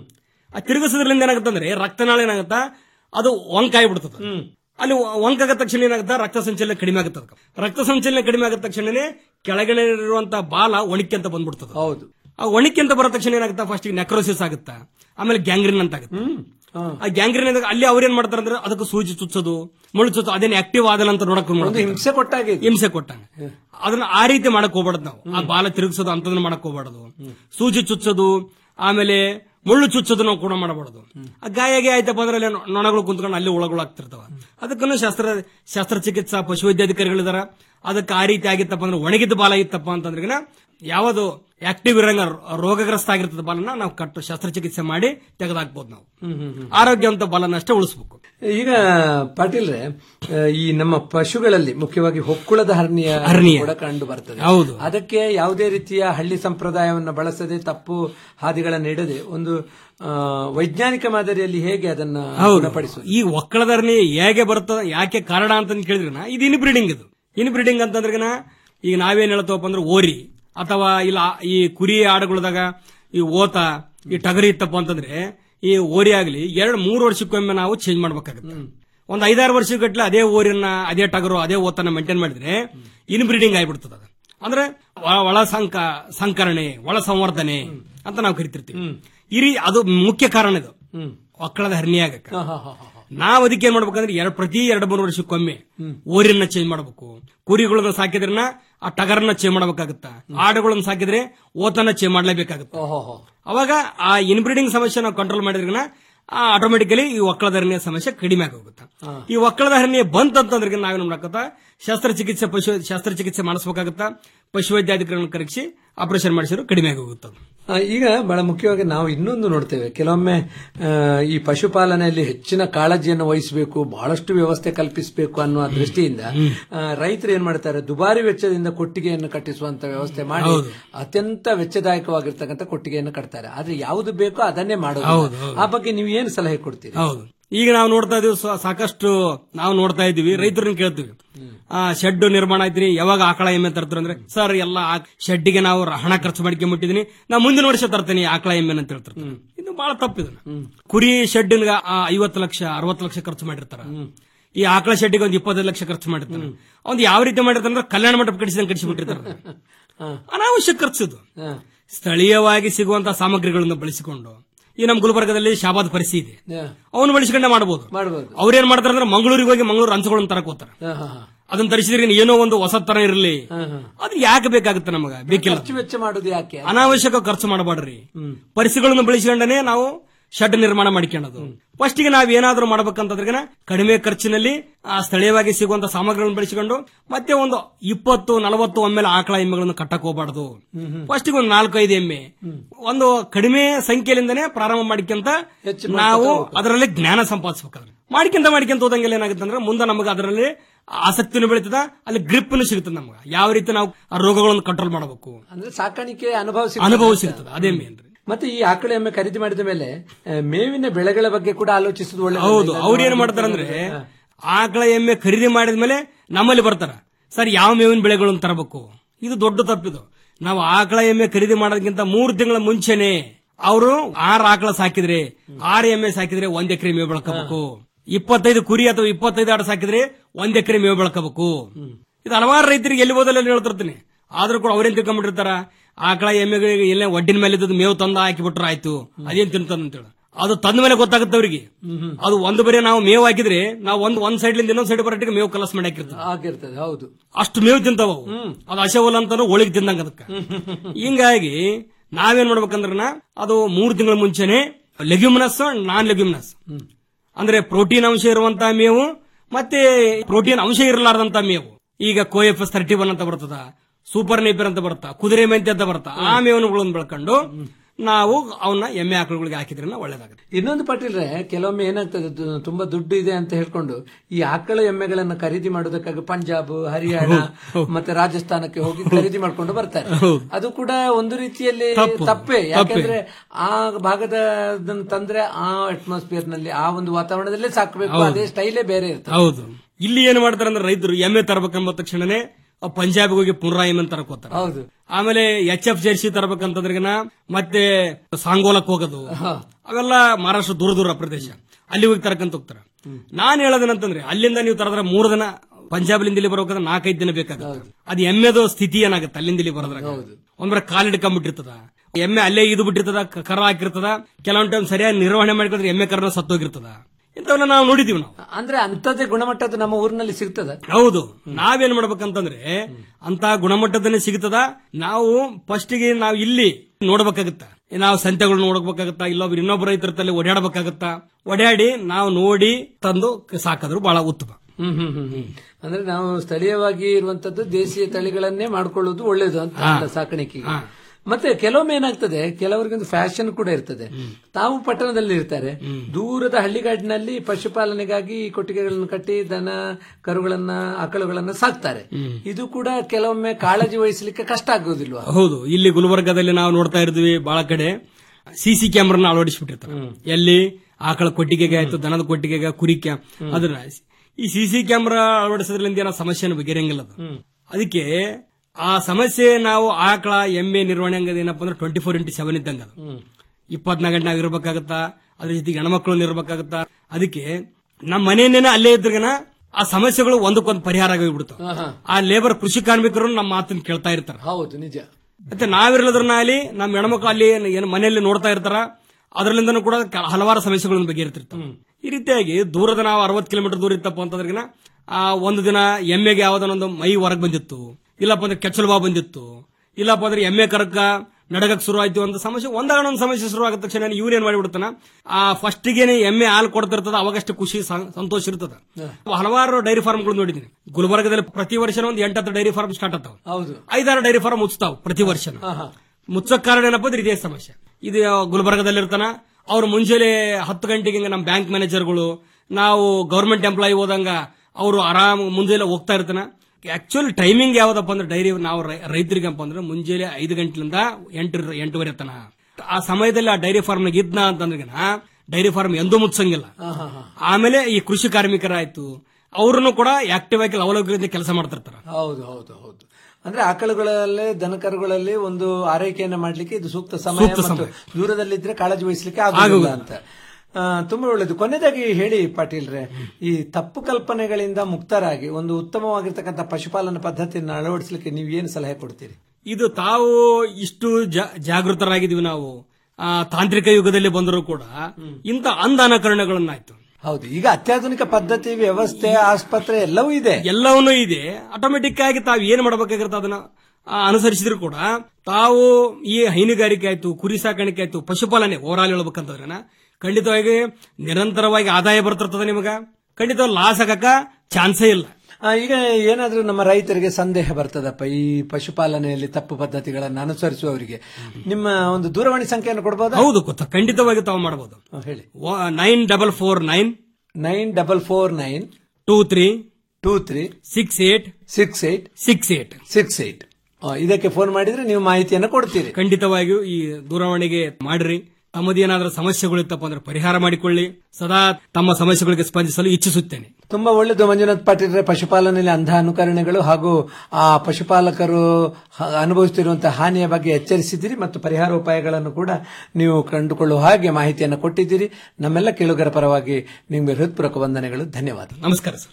ಆ ತಿರುಗಿಸೋದ್ರಿಂದ ಏನಾಗುತ್ತಂದ್ರೆ ರಕ್ತನಾಳ ಏನಾಗುತ್ತ ಅದು ಒಂಕಾಯಿ ಬಿಡ್ತದ ಅಲ್ಲಿ ಒಂಕ್ ಆಗದ ತಕ್ಷಣ ಏನಾಗುತ್ತ ರಕ್ತ ಸಂಚಲನ ಕಡಿಮೆ ಆಗುತ್ತೆ ಅದಕ್ಕೆ. ರಕ್ತ ಸಂಚಲನ ಕಡಿಮೆ ಆಗದ ತಕ್ಷಣನೇ ಕೆಳಗಡೆ ಇರುವಂತ ಬಾಲ ಒಣಕೆ ಅಂತ ಬಂದ್ಬಿಡ್ತದ ಹೌದು ಆ ಒಣಕೆ ಅಂತ ಬರೋ ತಕ್ಷಣ ಏನಾಗುತ್ತಾ ಫಸ್ಟ್ ನೆಕ್ರೋಸಿಸ್ ಆಗುತ್ತಾ ಆಮೇಲೆ ಗ್ಯಾಂಗ್ರಿನ್ ಅಂತ ಆಗುತ್ತೆ ಆ ಗ್ಯಾಂಗ್ರಿನ್ ಅಲ್ಲಿ ಅವ್ರೇನ್ ಮಾಡ್ತಾರೆ ಅಂದ್ರೆ ಅದಕ್ಕೆ ಸೂಜಿ ಚುಚ್ಚೋದು ಮುಳ್ಳು ಚುಚ್ಚೋದು ಅದೇನು ಆಕ್ಟಿವ್ ಆದಲ್ಲ ಅಂತ ನೋಡಕ್ ಒಂದು ಹಿಂಸೆ ಕೊಟ್ಟಾಗೆ ಇದು. ಹಿಂಸೆ ಕೊಟ್ಟಂಗ ಅದನ್ನ ಆ ರೀತಿ ಮಾಡಕ್ ಹೋಗ್ಬಾರ್ದು ನಾವು ಆ ಬಾಲ ತಿರುಗಿಸೋದು ಅಂತದನ್ನ ಮಾಡಕ್ ಹೋಗ್ಬಾರ್ದು ಸೂಜಿ ಚುಚ್ಚೋದು ಆಮೇಲೆ ಮುಳ್ಳು ಚುಚ್ಚೋದು ನಾವು ಕೂಡ ಮಾಡಬಾರ್ದು ಆ ಗಾಯಗೆ ಆಯ್ತಪ್ಪ ಅಂದ್ರೆ ಅಲ್ಲಿ ನೊಣಗಳು ಕುಂತ್ಕೊಂಡು ಅಲ್ಲಿ ಒಳಗಳು ಆಗ್ತಿರ್ತಾವ ಅದಕ್ಕೂ ಶಾಸ್ತ್ರ ಶಸ್ತ್ರಚಿಕಿತ್ಸಾ ಪಶುವೈದ್ಯಾಧಿಕಾರಿಗಳಿದಾರ ಅದಕ್ಕೆ ಆ ರೀತಿ ಆಗಿತ್ತಪ್ಪ ಅಂದ್ರೆ ಒಣಗಿದ ಬಾಲ ಇತ್ತಪ್ಪ ಅಂತಂದ್ರೆ ಯಾವುದು ಆಕ್ಟಿವ್ ಇರಂಗ ರೋಗಗ್ರಸ್ತ ಆಗಿರ್ತದ ಬಾಲನ ನಾವು ಕಟ್ಟು ಶಸ್ತ್ರಚಿಕಿತ್ಸೆ ಮಾಡಿ ತೆಗೆದಾಕ್ಬೋದು ನಾವು ಆರೋಗ್ಯವಂತ ಬಾಲನ ಅಷ್ಟೇ ಉಳಿಸ್ಬೇಕು ಈಗ ಪಾಟೀಲ್ ರೇ, ಆ, ಈ ನಮ್ಮ ಪಶುಗಳಲ್ಲಿ ಮುಖ್ಯವಾಗಿ ಹೊಕ್ಕುಳದ ಹರ್ನಿಯ ಹರ್ನಿಯ. ಕೂಡ ಕಂಡು ಬರ್ತದೆ ಹೌದು. ಅದಕ್ಕೆ ಯಾವುದೇ ರೀತಿಯ ಹಳ್ಳಿ ಸಂಪ್ರದಾಯವನ್ನು ಬಳಸದೆ ತಪ್ಪು ಹಾದಿಗಳನ್ನು ಇಡದೆ ಒಂದು ಆ, ವೈಜ್ಞಾನಿಕ ಮಾದರಿಯಲ್ಲಿ ಹೇಗೆ ಅದನ್ನ ಹೌದು ಗುಣಪಡಿಸುವುದು ಈ ಒಕ್ಕಳದರ್ನಿ ಹೇಗೆ ಬರ್ತದ ಯಾಕೆ ಕಾರಣ ಅಂತ ಕೇಳಿದ್ರನ ಇದು ಇನ್ ಬ್ರೀಡಿಂಗ್ ಇದು ಇನ್ ಬ್ರೀಡಿಂಗ್ ಅಂತಂದ್ರಗನ ಈಗ ನಾವೇನ್ ಹೇಳ್ತವಪ್ಪ ಅಂದ್ರೆ ಓರಿ ಅಥವಾ ಇಲ್ಲ ಈ ಕುರಿ ಆಡುಗಳದಾಗ ಈ ಓತ ಈ ಟಗರಿ ಇತ್ತಪ್ಪ ಅಂತಂದ್ರೆ ಈ ಓರಿ ಆಗ್ಲಿ ಎರಡ್ ಮೂರು ವರ್ಷಕ್ಕೊಮ್ಮೆ ನಾವು ಚೇಂಜ್ ಮಾಡ್ಬೇಕಾಗುತ್ತೆ ಒಂದ್ ಐದಾರು ವರ್ಷಗಟ್ಲೆ ಅದೇ ಓರಿನ ಅದೇ ಟಗರು ಅದೇ ಓತನ ಮೇಂಟೈನ್ ಮಾಡಿದ್ರೆ ಇನ್ ಬ್ರೀಡಿಂಗ್ ಆಗಿಬಿಡ್ತದ ಅದು. ಅಂದ್ರೆ ಒ- ಒಳ ಸಂಕ ಸಂಕರಣೆ ಒಳ ಸಂವರ್ಧನೆ ಅಂತ ನಾವು ಕರಿತಿರ್ತೀವಿ ಈ ರೀ ಅದು ಮುಖ್ಯ ಕಾರಣ ಇದು ಒಕ್ಕಳದ ಹರ್ನಿ ಆಗಕ್ಕೆ ನಾವ್ ಅದಕ್ಕೆ ಏನ್ ಮಾಡ್ಬೇಕಂದ್ರೆ ಎರಡ್ ಪ್ರತಿ ಎರಡು ಮೂರು ವರ್ಷಕ್ಕೊಮ್ಮೆ ಓರಿನ ಚೇಂಜ್ ಮಾಡ್ಬೇಕು ಕುರಿಗಳನ್ನ ಸಾಕಿದ್ರನ್ನ ಆ ಟಗರನ್ನ ಚೇಂಜ್ ಮಾಡ್ಬೇಕಾಗತ್ತ ಆಡುಗಳನ್ನ ಸಾಕಿದ್ರೆ ಓತನ್ನ ಚೇಂಜ್ ಮಾಡ್ಲೇಬೇಕಾಗತ್ತ ಅವಾಗ ಆ ಇನ್ಬ್ರೀಡಿಂಗ್ ಸಮಸ್ಯೆ ನಾವು ಕಂಟ್ರೋಲ್ ಮಾಡಿದ್ರನ ಆಟೋಮೆಟಿಕಲಿ ಈ ಒಕ್ಕಳದ ಹರಣಿಯ ಸಮಸ್ಯೆ ಕಡಿಮೆ ಆಗೋಗುತ್ತೆ ಈ ಒಕ್ಕಳದ ಹರಣಿಯ ಬಂತಂತಂದ್ರೆ ನಾವೇನ್ ಮಾಡಕತ್ತ ಶಸ್ತ್ರಚಿಕಿತ್ಸೆ ಪಶು ಶಸ್ತ್ರಚಿಕಿತ್ಸೆ ಮಾಡಿಸ್ಬೇಕಾಗತ್ತ ಪಶುವೈದ್ಯಾಧಿಕಾರಿಗಳನ್ನ ಕರೆಸಿ ಆಪರೇಷನ್ ಮಾಡಿಸಿದ್ರು ಕಡಿಮೆ ಆಗೋಗುತ್ತೆ ಆ, ಈಗ ಬಹಳ ಮುಖ್ಯವಾಗಿ ನಾವು ಇನ್ನೊಂದು ನೋಡ್ತೇವೆ ಕೆಲವೊಮ್ಮೆ ಆ, ಈ ಪಶುಪಾಲನೆಯಲ್ಲಿ ಹೆಚ್ಚಿನ ಕಾಳಜಿಯನ್ನು ವಹಿಸಬೇಕು ಬಹಳಷ್ಟು ವ್ಯವಸ್ಥೆ ಕಲ್ಪಿಸಬೇಕು ಅನ್ನುವ ದೃಷ್ಟಿಯಿಂದ ಆ, ರೈತರು ಏನ್ ಮಾಡ್ತಾರೆ ದುಬಾರಿ ವೆಚ್ಚದಿಂದ ಕೊಟ್ಟಿಗೆಯನ್ನು ಕಟ್ಟಿಸುವಂತ ವ್ಯವಸ್ಥೆ ಮಾಡಿ ಹೌದು. ಅತ್ಯಂತ ವೆಚ್ಚದಾಯಕವಾಗಿರ್ತಕ್ಕಂಥ ಕೊಟ್ಟಿಗೆಯನ್ನು ಕಟ್ತಾರೆ ಆದ್ರೆ ಯಾವುದು ಬೇಕೋ ಅದನ್ನೇ ಹೌದು, ಮಾಡೋದು ಹೌದು. ಆ ಬಗ್ಗೆ ನೀವು ಏನು ಸಲಹೆ ಕೊಡ್ತೀರಿ ಹೌದು ಈಗ ನಾವು ನೋಡ್ತಾ ಇದೀವಿ ಸ್ವ- ಸಾಕಷ್ಟು ನಾವು ನೋಡ್ತಾ ಇದೀವಿ ರೈತರನ್ನ ಕೇಳ್ತೀವಿ ಆ ಶೆಡ್ ನಿರ್ಮಾಣ ಆಯ್ತೀನಿ ಯಾವಾಗ ಆಕಳ ಎಮ್ಮೆ ತರ್ತಾರೆ ಅಂದ್ರೆ ಸರ್ ಎಲ್ಲ ಶೆಡ್ಗೆ ನಾವು ರ- ಹಣ ಖರ್ಚು ಮಾಡ್ಕೊಂಡ್ಬಿಟ್ಟಿದೀನಿ ನಾ ಮುಂದಿನ ವರ್ಷ ತರ್ತೀನಿ ಆಕಳ ಎಮ್ಮೆ ಅಂತ ಹೇಳ್ತಾರೆ ಇದು ಬಹಳ ತಪ್ಪಿದ ಕುರಿ ಶೆಡ್ ಐವತ್ತು ಲಕ್ಷ ಅರವತ್ತು ಲಕ್ಷ ಖರ್ಚು ಮಾಡಿರ್ತಾರ ಈ ಆಕಳ ಶೆಡ್ಗೆ ಒಂದು ಇಪ್ಪತ್ತೈದು ಲಕ್ಷ ಖರ್ಚು ಮಾಡಿರ್ತಾನೆ ಅವ್ನು ಯಾವ ರೀತಿ ಮಾಡಿರ್ತಾನೆ ಅಂದ್ರೆ ಕಲ್ಯಾಣ ಮಂಟಪ ಕಟ್ಟಿಸಿದಂಗೆ ಕಟ್ಟಿಸಿಬಿಟ್ಟಿರ್ತಾರೆ ಅನಾವಶ್ಯಕ ಖರ್ಚು ಸ್ಥಳೀಯವಾಗಿ ಸಿಗುವಂತಹ ಸಾಮಗ್ರಿಗಳನ್ನು ಬಳಸಿಕೊಂಡು ಈ ನಮ್ಮ ಗುಲ್ಬರ್ಗದಲ್ಲಿ ಶಾಬಾದ್ ಪರಿಸಿ ಇದೆ ಅವನು ಬಳಸಿಕೊಂಡೆ ಮಾಡಬಹುದು ಮಾಡಬಹುದು ಅವ್ರೇನ್ ಮಾಡ್ತಾರೆ ಅಂದ್ರೆ ಮಂಗಳೂರಿಗೆ ಹೋಗಿ ಮಂಗಳೂರು ಹಂಚುಗಳನ್ನ ತರಕ್ ಹೋಗ್ತಾರೆ ಅದನ್ನ ತರಿಸಿದ್ರೆ ಇನ್ನು ಏನೋ ಒಂದು ಹೊಸ ತರ ಇರಲಿ ಅದು ಯಾಕೆ ಬೇಕಾಗುತ್ತೆ ನಮಗ ಬೇಕಿಲ್ಲ ಖರ್ಚು ವೆಚ್ಚ ಮಾಡೋದು ಯಾಕೆ ಅನಾವಶ್ಯಕ ಖರ್ಚು ಮಾಡಬಾಡ್ರಿ ಪರಿಸಿಗಳನ್ನು ಬಳಸಿಕೊಂಡನೆ ನಾವು ಶೆಡ್ ನಿರ್ಮಾಣ ಮಾಡಿಕೊಳ್ಳೋದು ಫಸ್ಟ್ ಗೆ ನಾವ್ ಏನಾದ್ರೂ ಮಾಡ್ಬೇಕಂತಂದ್ರೆ ಕಡಿಮೆ ಖರ್ಚಿನಲ್ಲಿ ಆ ಸ್ಥಳೀಯವಾಗಿ ಸಿಗುವಂತ ಸಾಮಗ್ರಿಗಳನ್ನು ಬಳಸಿಕೊಂಡು ಮತ್ತೆ ಒಂದು ಇಪ್ಪತ್ತು ನಲವತ್ತು ಒಮ್ಮೆಲೆ ಆಕಳ ಎಮ್ಮೆಗಳನ್ನು ಕಟ್ಟಕ್ ಹೋಗಬಾರ್ದು ಫಸ್ಟ್ ಒಂದು ನಾಲ್ಕೈದು ಎಮ್ಮೆ ಒಂದು ಕಡಿಮೆ ಸಂಖ್ಯೆಯಿಂದನೇ ಪ್ರಾರಂಭ ಮಾಡಿಕೊಂತ ನಾವು ಅದರಲ್ಲಿ ಜ್ಞಾನ ಸಂಪಾದಿಸಬೇಕಾದ್ರೆ ಮಾಡ್ಕೊಂತ ಮಾಡ್ಕೊಂತ ಹೋದಂಗೆಲ್ಲ ಏನಾಗುತ್ತೆ ಅಂದ್ರೆ ಮುಂದೆ ನಮಗೆ ಅದರಲ್ಲಿ ಆಸಕ್ತಿನೂ ಬೆಳೀತದ ಅಲ್ಲಿ ಗ್ರಿಪ್ನು ಸಿಗುತ್ತೆ ನಮ್ಗೆ ಯಾವ ರೀತಿ ನಾವು ಆ ರೋಗಗಳನ್ನು ಕಂಟ್ರೋಲ್ ಮಾಡಬೇಕು ಅಂದ್ರೆ ಸಾಕಾಣಿಕೆ ಅನುಭವ ಸಿಗ್ತದೆ. ಅನುಭವ ಸಿಗ್ತದೆ ಅದೇ ಮೇನ್ ಮತ್ತೆ ಈ ಆಕಳ ಎಮ್ಮೆ ಖರೀದಿ ಮಾಡಿದ ಮೇಲೆ ಆ, ಮೇವಿನ ಬೆಳೆಗಳ ಬಗ್ಗೆ ಕೂಡ ಆಲೋಚಿಸುವುದು ಒಳ್ಳೆ ಹೌದು ಅವ್ರು ಏನ್ ಮಾಡ್ತಾರಂದ್ರೆ ಆಕಳ ಎಮ್ಮೆ ಖರೀದಿ ಮಾಡಿದ್ಮೇಲೆ ನಮ್ಮಲ್ಲಿ ಬರ್ತಾರ ಸರ್ ಯಾವ ಮೇವಿನ ಬೆಳೆಗಳನ್ನು ತರಬೇಕು ಇದು ದೊಡ್ಡ ತಪ್ಪಿದು ನಾವು ಆಕಳ ಎಮ್ಮೆ ಖರೀದಿ ಮಾಡೋದಕ್ಕಿಂತ ಮೂರು ತಿಂಗಳ ಮುಂಚೆನೆ ಅವರು ಆರು ಆಕಳ ಸಾಕಿದ್ರೆ ಆರು ಎಮ್ಮೆ ಸಾಕಿದ್ರೆ ಒಂದ್ ಎಕರೆ ಮೇವು ಬೆಳ್ಕೋಬೇಕು ಇಪ್ಪತ್ತೈದು ಕುರಿ ಅಥವಾ ಇಪ್ಪತ್ತೈದು ಆಡು ಸಾಕಿದ್ರೆ ಒಂದ್ ಎಕರೆ ಮೇವು ಬೆಳ್ಕೋಬೇಕು ಇದು ಹಲವಾರು ರೈತರಿಗೆ ಎಲ್ಲಿ ಹೋದಲ್ಲ ಹೇಳ್ತಿರ್ತೀನಿ ಆದ್ರೂ ಕೂಡ ಅವ್ರೇನ್ ತಿಳ್ಕೊಂಡ್ಬಿಟ್ಟಿರ್ತಾರ ಆಕಳ ಎಮ್ಮೆಗಳಿಗೆ ಎಲ್ಲ ಒಡ್ಡಿನ ಮೇಲೆ ಇದ್ದದ್ದು ಮೇವು ತಂದ ಹಾಕಿಬಿಟ್ರೆ ಆಯ್ತು ಅದೇನ್ ತಿಂತದ ಅಂತೇಳಿ ಅದು ತಂದ ಮೇಲೆ ಗೊತ್ತಾಗುತ್ತೆ ಅವರಿಗೆ ಅದು ಒಂದು ಬರೀ ನಾವು ಮೇವು ಹಾಕಿದ್ರೆ ನಾವು ಒಂದ್ ಒಂದ್ ಸೈಡ್ ಇನ್ನೊಂದ್ ಸೈಡ್ ಬರಟ್ಟಿಗೆ ಮೇವು ಕಲಸ್ ಮಾಡಿ ಹಾಕಿರ್ತೀವಿ ಆಗಿರ್ತದೆ ಹೌದು ಅಷ್ಟು ಮೇವು ತಿಂತಾವ ಅವು. ಅದು ಹಸೆವಲ್ಲ ಅಂತಾನು ಒಳಗೆ ತಿಂದಂಗ ಅದಕ್ಕ ಹಿಂಗಾಗಿ ನಾವೇನ್ ಮಾಡ್ಬೇಕಂದ್ರ ಅದು ಮೂರ್ ತಿಂಗಳ ಮುಂಚೆನೆ ಲೆಗ್ಯುಮಿನಸ್ ನಾನ್ ಲೆಗ್ಯುಮಿನಸ್ ಅಂದ್ರೆ ಪ್ರೋಟೀನ್ ಅಂಶ ಇರುವಂತಹ ಮೇವು ಮತ್ತೆ ಪ್ರೋಟೀನ್ ಅಂಶ ಇರಲಾರ್ದಂತ ಮೇವು ಈಗ ಕೋಎಫ್ಎಸ್ ತರ್ಟಿ ಒನ್ ಅಂತ ಬರ್ತದ ಸೂಪರ್ ನೇಪಿಯರ್ ಅಂತ ಬರುತ್ತಾ ಕುದುರೆ ಮೆಂತೆ ಅಂತ ಬರುತ್ತಾ ಆ ಮೇವನುಗಳನ್ನು ಬೆಳ್ಕೊಂಡು ನಾವು ಅವನ್ನ ಎಮ್ಮೆ ಆಕಳುಗಳಿಗೆ ಹಾಕಿದ್ರೆ ಒಳ್ಳೇದಾಗುತ್ತೆ ಇನ್ನೊಂದು ಪಾಟೀಲ್ರೆ ಕೆಲವೊಮ್ಮೆ ಏನಾಗ್ತದೆ ದು- ತುಂಬಾ ದುಡ್ಡು ಇದೆ ಅಂತ ಹೇಳ್ಕೊಂಡು ಈ ಆಕಳ ಎಮ್ಮೆಗಳನ್ನ ಖರೀದಿ ಮಾಡೋದಕ್ಕಾಗಿ ಪಂಜಾಬ್ ಹರಿಯಾಣ ಮತ್ತೆ ರಾಜಸ್ಥಾನಕ್ಕೆ ಹೋಗಿ ಖರೀದಿ ಮಾಡ್ಕೊಂಡು ಬರ್ತಾರೆ ಅದು ಕೂಡ ಒಂದು ರೀತಿಯಲ್ಲಿ ತಪ್ಪು. ತಪ್ಪೇ ತಪ್ಪೇ. ಯಾಕಂದ್ರೆ ಆ ಭಾಗದ ಅದನ್ನ ತಂದ್ರೆ ಆ ಅಟ್ಮಾಸ್ಫಿಯರ್ ನಲ್ಲಿ ಆ ಒಂದು ವಾತಾವರಣದಲ್ಲೇ ಸಾಕಬೇಕು ಹೌದು. ಅದೇ ಸ್ಟೈಲೇ ಬೇರೆ ಇರ್ತದೆ ಹೌದು ಇಲ್ಲಿ ಏನ್ ಮಾಡ್ತಾರೆ ಅಂದ್ರೆ ರೈತರು ಎಮ್ಮೆ ತರಬೇಕಂಬ ತಕ್ಷಣನೇ ಪಂಜಾಬ್ಗೆ ಹೋಗಿ ಪುನರಾ ಎಮ್ಮೆ ತರಕ್ ಹೋಗ್ತಾರೆ ಹೌದು ಆಮೇಲೆ ಎಚ್ ಎಫ್ ಜರ್ಸಿ ತರಬೇಕಂತಂದ್ರಿಗನ ಮತ್ತೆ ಸಾಂಗೋಲಕ್ ಹೋಗೋದು ಅವೆಲ್ಲ ಮಹಾರಾಷ್ಟ್ರ ದೂರ ದೂರ ಪ್ರದೇಶ ಅಲ್ಲಿ ಹೋಗಿ ತರಕಂತ ಹೋಗ್ತಾರೆ ನಾನ್ ಹೇಳೋದೇನಂತಂದ್ರೆ ಅಲ್ಲಿಂದ ನೀವು ತರದ್ರೆ ಮೂರು ದಿನ ಪಂಜಾಬ್ಲಿಂದ ಇಲ್ಲಿ ಬರೋಕಂದ್ರೆ ನಾಲ್ಕೈದು ದಿನ ಬೇಕಾಗುತ್ತೆ ಅದು ಎಮ್ಮೆದು ಸ್ಥಿತಿ ಏನಾಗುತ್ತೆ ಅಲ್ಲಿಂದ ಇಲ್ಲಿ ಬರೋದ್ರಾಗ ಒಂದ್ರ ಕಾಲ್ ಹಿಡ್ಕೊಂಡ್ಬಿಟ್ಟಿರ್ತದ ಎಮ್ಮೆ ಅಲ್ಲೇ ಇದು ಬಿಟ್ಟಿರ್ತದ ಕ- ಕರ ಹಾಕಿರ್ತದ ಕೆಲವೊಂದು ಟೈಮ್ ಸರಿಯಾಗಿ ನಿರ್ವಹಣೆ ಮಾಡಿಕೊಂಡ್ರೆ ಎಮ್ಮೆ ಕರ ಸತ್ತೋಗಿರ್ತದ ಇಂಥವನ್ನ ನಾವು ನೋಡಿದೀವಿ ನಾವು ಅಂದ್ರೆ ಅಂತದೇ ಗುಣಮಟ್ಟದ ನಮ್ಮ ಊರಿನಲ್ಲಿ ಸಿಗ್ತದ ಹೌದು ನಾವೇನ್ ಮಾಡ್ಬೇಕಂತಂದ್ರೆ ಅಂತ ಗುಣಮಟ್ಟದನೇ ಸಿಗ್ತದ ನಾವು ಫಸ್ಟ್ ಗೆ ನಾವು ಇಲ್ಲಿ ನೋಡ್ಬೇಕಾಗತ್ತ ನಾವು ಸಂತೆಗಳು ನೋಡ್ಬೇಕಾಗತ್ತಾ ಇಲ್ಲೊಬ್ರು ಇನ್ನೊಬ್ಬ ರೈತರ ತಲೆ ಓಡಾಡಬೇಕಾಗತ್ತ ಓಡಾಡಿ ನಾವು ನೋಡಿ ತಂದು ಸಾಕಿದ್ರು ಬಹಳ ಉತ್ತಮ ಹ್ಮ್ ಹ್ಮ್ ಹ್ಮ್ ಹ್ಮ್. ಅಂದ್ರೆ ನಾವು ಸ್ಥಳೀಯವಾಗಿ ಇರುವಂತದ್ದು ದೇಶೀಯ ತಳಿಗಳನ್ನೇ ಮಾಡ್ಕೊಳ್ಳೋದು ಒಳ್ಳೇದು ಅಂತ ಹಾ. ಸಾಕಾಣಿಕೆಗೆ ಮತ್ತೆ ಕೆಲವೊಮ್ಮೆ ಏನಾಗ್ತದೆ ಕೆಲವರಿಗೊಂದು ಫ್ಯಾಷನ್ ಕೂಡ ಇರ್ತದೆ ತಾವು ಪಟ್ಟಣದಲ್ಲಿ ಇರ್ತಾರೆ ದೂರದ ಹಳ್ಳಿಗಾಡಿನಲ್ಲಿ ಪಶುಪಾಲನೆಗಾಗಿ ಕೊಟ್ಟಿಗೆಗಳನ್ನು ಕಟ್ಟಿ ದನ ಕರುಗಳನ್ನ ಆಕಳುಗಳನ್ನ ಸಾಕ್ತಾರೆ ಇದು ಕೂಡ ಕೆಲವೊಮ್ಮೆ ಕಾಳಜಿ ವಹಿಸಲಿಕ್ಕೆ ಕಷ್ಟ ಆಗೋದಿಲ್ವಾ ಹೌದು ಇಲ್ಲಿ ಗುಲ್ಬರ್ಗದಲ್ಲಿ ನಾವು ನೋಡ್ತಾ ಇರ್ತೀವಿ ಬಹಳ ಕಡೆ ಸಿಸಿ ಕ್ಯಾಮ್ರಾನ ಅಳವಡಿಸಿಬಿಟ್ಟಿರ್ತಾರೆ ಎಲ್ಲಿ ಆಕಳ ಕೊಟ್ಟಿಗೆಗೆ ಆಯ್ತು ದನದ ಕೊಟ್ಟಿಗೆಗೆ ಕುರಿ ಕ್ಯಾ ಅದನ್ನ ಈ ಸಿಸಿ ಕ್ಯಾಮ್ರಾ ಅಳವಡಿಸೋದ್ರಿಂದ ಏನೋ ಸಮಸ್ಯೆನ ಬಗೆಹರಿಯಂಗಿಲ್ಲ ಅದು ಅದಕ್ಕೆ ಆ ಸಮಸ್ಯೆ ನಾವು ಆಕಳ ಎಮ್ಮೆ ನಿರ್ವಹಣೆ ಹಂಗದ ಏನಪ್ಪಾ ಅಂದ್ರೆ ಟ್ವೆಂಟಿ ಫೋರ್ ಇಂಟು ಸೆವೆನ್ ಇದ್ದಂಗ ಅದು ಇಪ್ಪತ್ನಾಲ್ಕು ಗಂಟೆ ನಾವು ಇರ್ಬೇಕಾಗತ್ತಾ ಅದ್ರ ಜೊತೆಗೆ ಹೆಣ್ಮಕ್ಳು ಇರ್ಬೇಕಾಗತ್ತಾ ಅದಕ್ಕೆ ನಮ್ಮ ಮನೆಯನ್ನೇನೆ ಅಲ್ಲೇ ಇದ್ರಗನ ಆ ಸಮಸ್ಯೆಗಳು ಒಂದಕ್ಕೊಂದು ಪರಿಹಾರ ಆಗಿಬಿಡ್ತಾವ ಆ ಲೇಬರ್ ಕೃಷಿ ಕಾರ್ಮಿಕರು ನಮ್ಮ ಮಾತನ್ನ ಕೇಳ್ತಾ ಇರ್ತಾರೆ ಹೌದು ನಿಜ ಮತ್ತೆ ನಾವಿರಲದ್ರನ್ನ ಅಲ್ಲಿ ನಮ್ಮ ಹೆಣ್ಮಕ್ಳು ಅಲ್ಲಿ ಏನು ಮನೆಯಲ್ಲಿ ನೋಡ್ತಾ ಇರ್ತಾರ ಅದರಲ್ಲಿಂದನೂ ಕೂಡ ಕ- ಹಲವಾರು ಸಮಸ್ಯೆಗಳನ್ನು ಬಗೆಹರಿತಿರ್ತಾವೆ ಈ ರೀತಿಯಾಗಿ ದೂರದ ನಾವು ಅರವತ್ತು ಕಿಲೋಮೀಟರ್ ದೂರ ಇತ್ತಪ್ಪ ಅಂತಂದ್ರಿಗಿನ ಆ ಒಂದು ದಿನ ಎಮ್ಮೆಗೆ ಯಾವ್ದನ್ನೊಂದು ಮೈ ಹೊರಗೆ ಬಂದಿತ್ತು ಇಲ್ಲಪ್ಪ ಅಂದ್ರೆ ಕೆಚ್ಚಲು ಬಾ ಬಂದಿತ್ತು ಇಲ್ಲಪ್ಪ ಅಂದ್ರೆ ಎಮ್ಮೆ ಕರಕ ನಡಗಕ್ ಶುರು ಆಯ್ತು ಅಂತ ಸಮಸ್ಯೆ ಒಂದಾಗಣ ಒಂದು ಸಮಸ್ಯೆ ಶುರು ಆಗದ ತಕ್ಷಣ ಇವ್ರು ಏನ್ ಮಾಡಿಬಿಡ್ತಾನ ಆ ಫಸ್ಟಿಗೆ ಎಮ್ಮೆ ಹಾಲು ಕೊಡ್ತಿರ್ತದ ಅವಾಗಷ್ಟು ಖುಷಿ ಸ- ಸಂತೋಷ ಇರ್ತದ ಹಲವಾರು ಡೈರಿ ಫಾರ್ಮ್ಗಳು ನೋಡಿದೀನಿ ಗುಲ್ಬರ್ಗದಲ್ಲಿ ಪ್ರತಿ ವರ್ಷ ಒಂದು ಎಂಟತ್ತು ಡೈರಿ ಫಾರ್ಮ್ ಸ್ಟಾರ್ಟ್ ಆಗ್ತಾವ ಹೌದು ಐದಾರು ಡೈರಿ ಫಾರ್ಮ್ ಮುಚ್ತಾವ್ ಪ್ರತಿ ವರ್ಷ ಮುಚ್ಚಕ್ ಕಾರಣ ಏನಪ್ಪ ಅಂದ್ರೆ ಇದೇ ಸಮಸ್ಯೆ ಇದು ಗುಲ್ಬರ್ಗದಲ್ಲಿ ಇರ್ತಾನ ಅವ್ರು ಮುಂಜಾನೆ ಹತ್ತು ಗಂಟೆಗೆ ಹಿಂಗ ನಮ್ಮ ಬ್ಯಾಂಕ್ ಮ್ಯಾನೇಜರ್ಗಳು ನಾವು ಗವರ್ಮೆಂಟ್ ಎಂಪ್ಲಾಯಿ ಹೋದಂಗ ಅವರು ಆರಾಮ್ ಮುಂಜಾನೆ ಹೋಗ್ತಾ ಇರ್ತಾನ ಆಕ್ಚುಲಿ ಟೈಮಿಂಗ್ ಯಾವ್ದಪ್ಪ ಅಂದ್ರೆ ಡೈರಿ ನಾವು ರೈ- ರೈತರಿಗಪ್ಪ ಅಂದ್ರೆ ಮುಂಜಾನೆ ಐದು ಗಂಟೆಲಿಂದ ಎಂಟು ಎಂಟುವರೆ ತನ ಆ ಸಮಯದಲ್ಲಿ ಆ ಡೈರಿ ಫಾರ್ಮ್ ಇದ್ನ ಅಂತಂದ್ರಿಗನ ಡೈರಿ ಫಾರ್ಮ್ ಎಂದೂ ಮುಚ್ಚಂಗಿಲ್ಲ ಆಮೇಲೆ ಈ ಕೃಷಿ ಕಾರ್ಮಿಕರಾಯ್ತು ಅವ್ರನ್ನು ಕೂಡ ಆಕ್ಟಿವ್ ಆಗಿ ಲವಲವಿಕೆಯಿಂದ ಕೆಲಸ ಮಾಡ್ತಿರ್ತಾರ ಹೌದು ಹೌದು ಹೌದು ಅಂದ್ರೆ ಆಕಳುಗಳಲ್ಲಿ ದನಕರುಗಳಲ್ಲಿ ಒಂದು ಆರೈಕೆಯನ್ನ ಮಾಡ್ಲಿಕ್ಕೆ ಇದು ಸೂಕ್ತ ಸಮಯ ಸೂಕ್ತ ಮತ್ತು ಸಮಯ. ದೂರದಲ್ಲಿದ್ರೆ ಕಾಳಜಿ ವಹಿಸಲಿಕ್ಕೆ ಆಗುದಿಲ್ಲ ಆಗುವುದಿಲ್ಲ. ಅಂತ ಆ, ತುಂಬಾ ಒಳ್ಳೇದು ಕೊನೆಯದಾಗಿ ಹೇಳಿ ಪಾಟೀಲ್ರೆ ಈ ತಪ್ಪು ಕಲ್ಪನೆಗಳಿಂದ ಮುಕ್ತರಾಗಿ ಒಂದು ಉತ್ತಮವಾಗಿರ್ತಕ್ಕಂಥ ಪಶುಪಾಲನಾ ಪದ್ಧತಿಯನ್ನು ಅಳವಡಿಸಲಿಕ್ಕೆ ನೀವು ಏನು ಸಲಹೆ ಕೊಡ್ತೀರಿ ಇದು ತಾವು ಇಷ್ಟು ಜಾ- ಜಾಗೃತರಾಗಿದ್ದೀವಿ ನಾವು ಆ, ತಾಂತ್ರಿಕ ಯುಗದಲ್ಲಿ ಬಂದರೂ ಕೂಡ ಇಂಥ ಅಂಧ ಅನಾಕರಣಗಳನ್ನಾಯ್ತು ಹೌದು ಈಗ ಅತ್ಯಾಧುನಿಕ ಪದ್ಧತಿ ವ್ಯವಸ್ಥೆ ಆಸ್ಪತ್ರೆ ಎಲ್ಲವೂ ಇದೆ ಎಲ್ಲವನ್ನೂ ಇದೆ ಆಟೋಮೆಟಿಕ್ ಆಗಿ ತಾವು ಏನ್ ಮಾಡಬೇಕಾಗಿರುತ್ತೆ ಅದನ್ನ ಆ, ಅನುಸರಿಸಿದ್ರು ಕೂಡ ತಾವು ಈ ಹೈನುಗಾರಿಕೆ ಆಯ್ತು ಕುರಿ ಸಾಕಾಣಿಕೆ ಆಯ್ತು ಪಶುಪಾಲನೆ ಓವರ್ ಆಲ್ ಹೇಳ್ಬೇಕಂತಂದ್ರೆ ಖಂಡಿತವಾಗಿ ನಿರಂತರವಾಗಿ ಆದಾಯ ಬರ್ತಿರ್ತದೆ ನಿಮಗ ಖಂಡಿತವಾಗಿ ಲಾಸ್ ಆಗಕ್ಕ ಚಾನ್ಸೇ ಇಲ್ಲ ಆ, ಈಗ ಏನಾದ್ರೂ ನಮ್ಮ ರೈತರಿಗೆ ಸಂದೇಹ ಬರ್ತದಪ್ಪ ಈ ಪಶುಪಾಲನೆಯಲ್ಲಿ ತಪ್ಪು ಪದ್ಧತಿಗಳನ್ನು ಅನುಸರಿಸುವವರಿಗೆ ನಿಮ್ಮ ಒಂದು ದೂರವಾಣಿ ಸಂಖ್ಯೆಯನ್ನು ಕೊಡಬಹುದಾ ಹೌದು ಗೊತ್ತಾ ಖಂಡಿತವಾಗಿ ತಾವು ಮಾಡಬಹುದು ಹೇಳಿ nine double four nine nine double four nine two three two three six eight six eight six eight six eight ಇದಕ್ಕೆ ಫೋನ್ ಮಾಡಿದ್ರೆ ನೀವು ಮಾಹಿತಿಯನ್ನು ಕೊಡ್ತೀರಿ ಖಂಡಿತವಾಗಿಯೂ ಈ ದೂರವಾಣಿಗೆ ಮಾಡ್ರಿ ತಮ್ಮದೇನಾದ್ರೂ ಸಮಸ್ಯೆಗಳಿತ್ತಪ್ಪ ಅಂದ್ರೆ ಪರಿಹಾರ ಮಾಡಿಕೊಳ್ಳಿ ಸದಾ ತಮ್ಮ ಸಮಸ್ಯೆಗಳಿಗೆ ಸ್ಪಂದಿಸಲು ಇಚ್ಛಿಸುತ್ತೇನೆ ತುಂಬಾ ಒಳ್ಳೆಯದು ಮಂಜುನಾಥ್ ಪಾಟೀಲ್ರೆ ಪಶುಪಾಲನೆಯಲ್ಲಿ ಅಂಧ ಅನುಕರಣೆಗಳು ಹಾಗೂ ಆ ಪಶುಪಾಲಕರು ಹ- ಅನುಭವಿಸುತ್ತಿರುವಂತಹ ಹಾನಿಯ ಬಗ್ಗೆ ಎಚ್ಚರಿಸಿದ್ದೀರಿ ಮತ್ತು ಪರಿಹಾರ ಉಪಾಯಗಳನ್ನು ಕೂಡ ನೀವು ಕಂಡುಕೊಳ್ಳುವ ಹಾಗೆ ಮಾಹಿತಿಯನ್ನು ಕೊಟ್ಟಿದ್ದೀರಿ ನಮ್ಮೆಲ್ಲ ಕೇಳುಗರ ಪರವಾಗಿ ನಿಮಗೆ ಹೃತ್ಪೂರ್ವಕ ವಂದನೆಗಳು ಧನ್ಯವಾದ ನಮಸ್ಕಾರ ಸರ್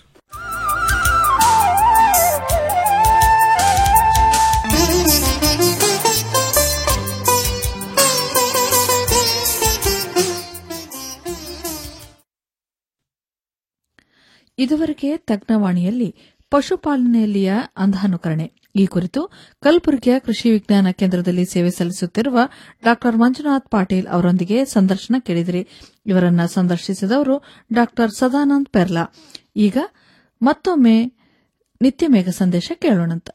ಇದುವರೆಗೆ ತಜ್ಞವಾಣಿಯಲ್ಲಿ ಪಶುಪಾಲನೆಯಲ್ಲಿಯ ಅಂಧಾನುಕರಣೆ ಈ ಕುರಿತು ಕಲಬುರಗಿಯ ಕೃಷಿ ವಿಜ್ಞಾನ ಕೇಂದ್ರದಲ್ಲಿ ಸೇವೆ ಸಲ್ಲಿಸುತ್ತಿರುವ ಡಾ ಮಂಜುನಾಥ್ ಪಾಟೀಲ್ ಅವರೊಂದಿಗೆ ಸಂದರ್ಶನ ಕೇಳಿದಿರಿ ಇವರನ್ನ ಸಂದರ್ಶಿಸಿದವರು ಡಾ ಸದಾನಂದ್ ಪೆರ್ಲಾ ಈಗ ಮತ್ತೊಮ್ಮೆ ನಿತ್ಯ ಮೇಘ ಸಂದೇಶ ಕೇಳೋಣಂತ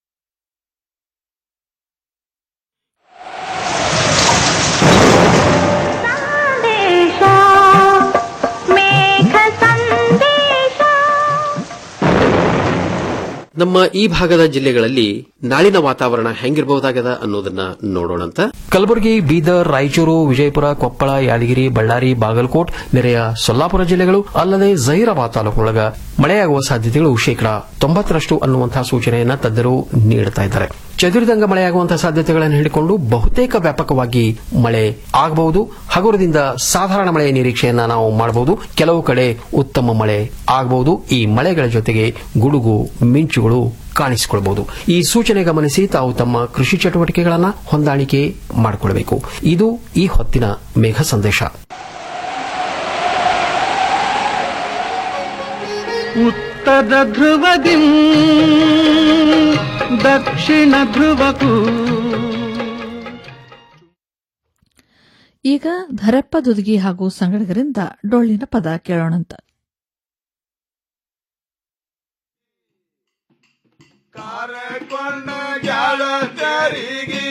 ನಮ್ಮ ಈ ಭಾಗದ ಜಿಲ್ಲೆಗಳಲ್ಲಿ ನಾಳಿನ ವಾತಾವರಣ ಹೆಂಗಿರಬಹುದಾಗದ ಅನ್ನೋದನ್ನ ನೋಡೋಣಂತ ಕಲಬುರಗಿ ಬೀದರ್ ರಾಯಚೂರು ವಿಜಯಪುರ ಕೊಪ್ಪಳ ಯಾದಗಿರಿ ಬಳ್ಳಾರಿ ಬಾಗಲಕೋಟ್ ನೆರೆಯ ಸೊಲ್ಲಾಪುರ ಜಿಲ್ಲೆಗಳು ಅಲ್ಲದೆ ಜಹೀರಾಬಾದ್ ತಾಲೂಕಿನೊಳಗ ಮಳೆಯಾಗುವ ಸಾಧ್ಯತೆಗಳು ಶೇಕಡಾ ತೊಂಬತ್ತರಷ್ಟು ಅನ್ನುವಂತಹ ಸೂಚನೆಯನ್ನ ತಜ್ಞರು ನೀಡುತ್ತಾ ಇದ್ದಾರೆ ಚದುರಿದಂಗ ಮಳೆಯಾಗುವಂತಹ ಸಾಧ್ಯತೆಗಳನ್ನು ಹಿಡಿಕೊಂಡು ಬಹುತೇಕ ವ್ಯಾಪಕವಾಗಿ ಮಳೆ ಆಗಬಹುದು ಹಗುರದಿಂದ ಸಾಧಾರಣ ಮಳೆಯ ನಿರೀಕ್ಷೆಯನ್ನ ನಾವು ಮಾಡಬಹುದು ಕೆಲವು ಕಡೆ ಉತ್ತಮ ಮಳೆ ಆಗಬಹುದು ಈ ಮಳೆಗಳ ಜೊತೆಗೆ ಗುಡುಗು ಮಿಂಚುಗಳು ಕಾಣಿಸಿಕೊಳ್ಳಬಹುದು ಈ ಸೂಚನೆ ಗಮನಿಸಿ ತಾವು ತಮ್ಮ ಕೃಷಿ ಚಟುವಟಿಕೆಗಳನ್ನು ಹೊಂದಾಣಿಕೆ ಮಾಡಿಕೊಳ್ಳಬೇಕು ಇದು ಈ ಹೊತ್ತಿನ ಮೇಘ ಸಂದೇಶ ಉತ್ತರ ಧ್ರುವದಿ ದಕ್ಷಿಣ ಧ್ರುವಕ್ಕೂ ಈಗ ಧರಪ್ಪ ದುದುಗಿ ಹಾಗೂ ಸಂಗಡಿಗರಿಂದ ಡೊಳ್ಳಿನ ಪದ ಕೇಳೋಣಂತ ಗೆಳತರಿಗೆ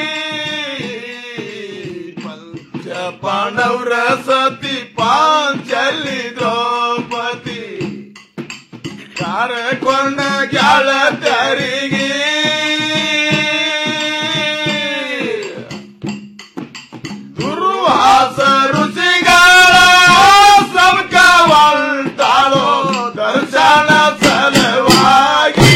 ಪಂಚ ಪಾಂಡವರ ಸತಿ ಪಾಂಚಲಿ ದ್ರೌಪದಿ ಕಾರ್ಯಕ್ಕೊಂಡ ಗೆಳತರಿಗೆ ದುರ್ವಾಸ ಋಷಿಗಳ ಸಂಕವಲ್ತಾಳೋ ದರ್ಶನ ಸಲವಾಗಿ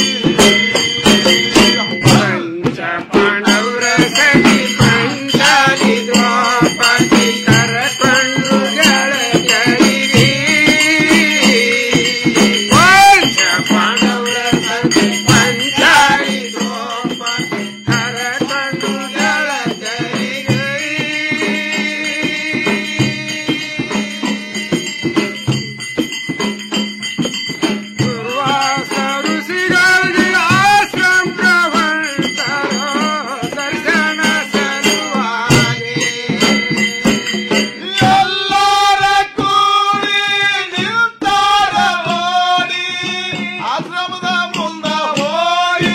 ಎಲ್ಲರ ಕೂಡಿ ನಿಂತಾರ ಓಡಿ ಆಶ್ರಮದ ಮುಂದ ಹೋಗಿ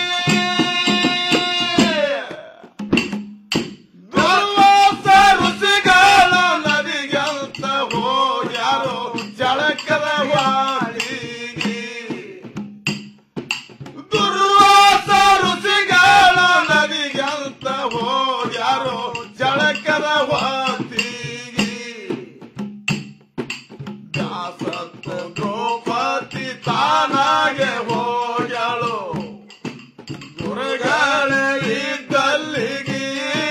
ದುರ್ವಾಸ ಋಷಿಗಳು ನದಿಗಂತ ಹೋಗ್ಯಾರೋ ಜಳಕದ ವಾಡಿಗೆ ದುರ್ವಾಸ ಋಷಿಗಳು ನದಿಗಂತ ಹೋಗ್ಯಾರೋ ಜಳಕದ ವಾತಿಗೆ ದಾಸತ್ವ ದ್ರೌಪದಿ ತಾನಾಗೆ ಹೋಗ್ಯಾಳು ಗುರುಗಳ ಇದ್ದಲ್ಲಿಗೆ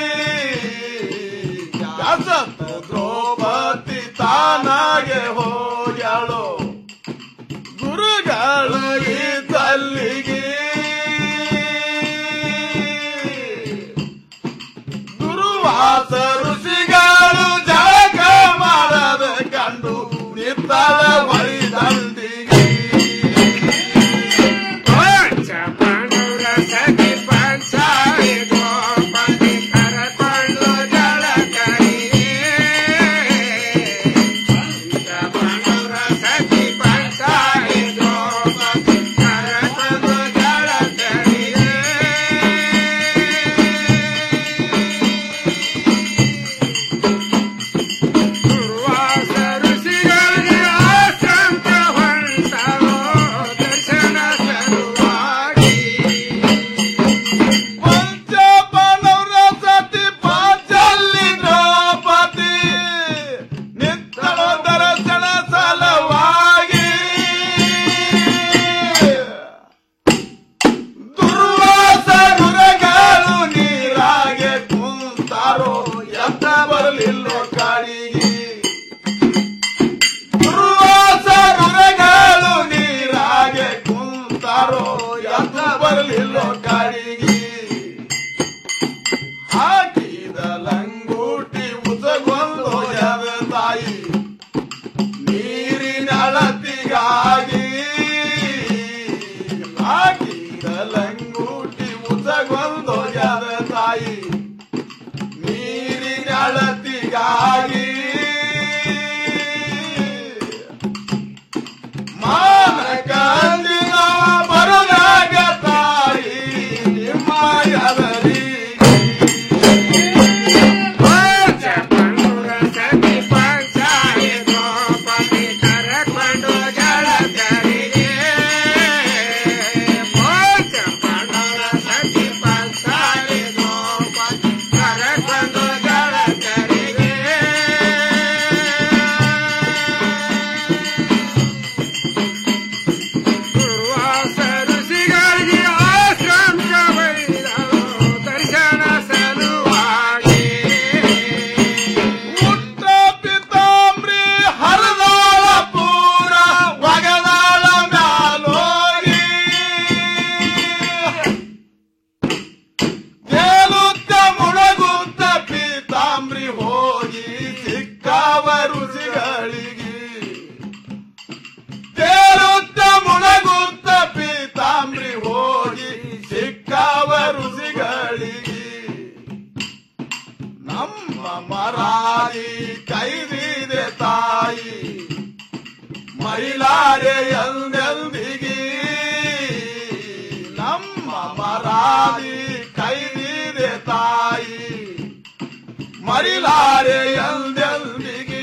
ದಾಸತ್ವ ದ್ರೌಪದಿ ತಾನಾಗೆ ಹೋಗ್ಯಾಳು ಗುರುಗಳ ಇದ್ದಲ್ಲಿಗೆ ದುರ್ವಾಸ ಋಷಿಗಳು ಜಳಕ ಮಾಡದ ಕಂಡು ನಿತ್ತಲ ಬಳಿ ದಂಡಿಗೆ ಪಂಚಪಾಂಡವರ ಸತಿ ಪಾಂಚಲ್ಲಿ ದ್ರೌಪದಿ ನಿತ್ತಳು ದರ್ಶನ ಸಲವಾಗಿ ದುರ್ವಾಸ ಗುರುಗಳು ನೀರಾಗೆ ಕುಂತಾರೋ ಎತ್ತ ಬರಲಿಲ್ಲೋ ಕಾಡಿಗೆ ದುರ್ವಾಸ ಗುರುಗಳು ನೀರಾಗೆ ಕುಂತಾರೋ ಎತ್ತ ಬರಲಿಲ್ಲೋ ಕಾಡಿಗೆ ಹಾಕಿದ ಲಂಗೂಟಿ ಉಸಗೊಂದು ಎದ ತಾಯಿ ನೀರಿನ ಅಳತಿಗಾಗಿ ಹಾಕಿದ ಲಂಗೂಟಿ ಉಸಗೊಂದು ಎದ ತಾಯಿ ನೀರಿನ ಅಳತಿಗಾಗಿ ಮಾನ ತಾಯಿ ಕೈದಿದೆ ತಾಯಿ ಮಹಿಳಾರೆ ಎಂದೆಂದಿಗೆ ನಮ್ಮ ಮರಾದಿ ಕೈದಿದೆ ತಾಯಿ ಮರಿಲಾರೆ ಎಂದೆಂದಿಗೆ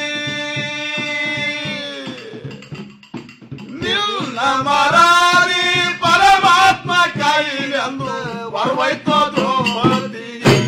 ನಿನ್ನ ಮರಾರಿ ಪರಮಾತ್ಮ ಕೈಲೆಂದು ಬರುವೈತೋ ದ್ರೌಪದಿ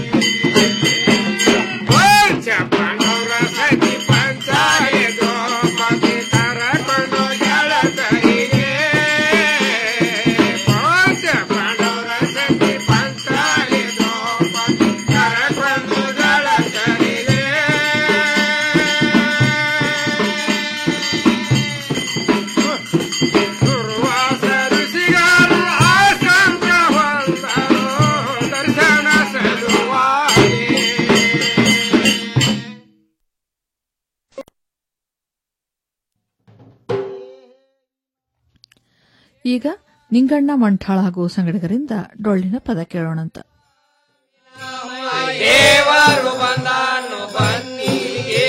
ಈಗ ನಿಂಗಣ್ಣ ಮಂಠಾಳ ಹಾಗೂ ಸಂಗಡಿಗರಿಂದ ಡೊಳ್ಳಿನ ಪದ ಕೇಳೋಣಂತ ದೇವರು ಬಂದಾನು ಬನ್ನಿಗೆ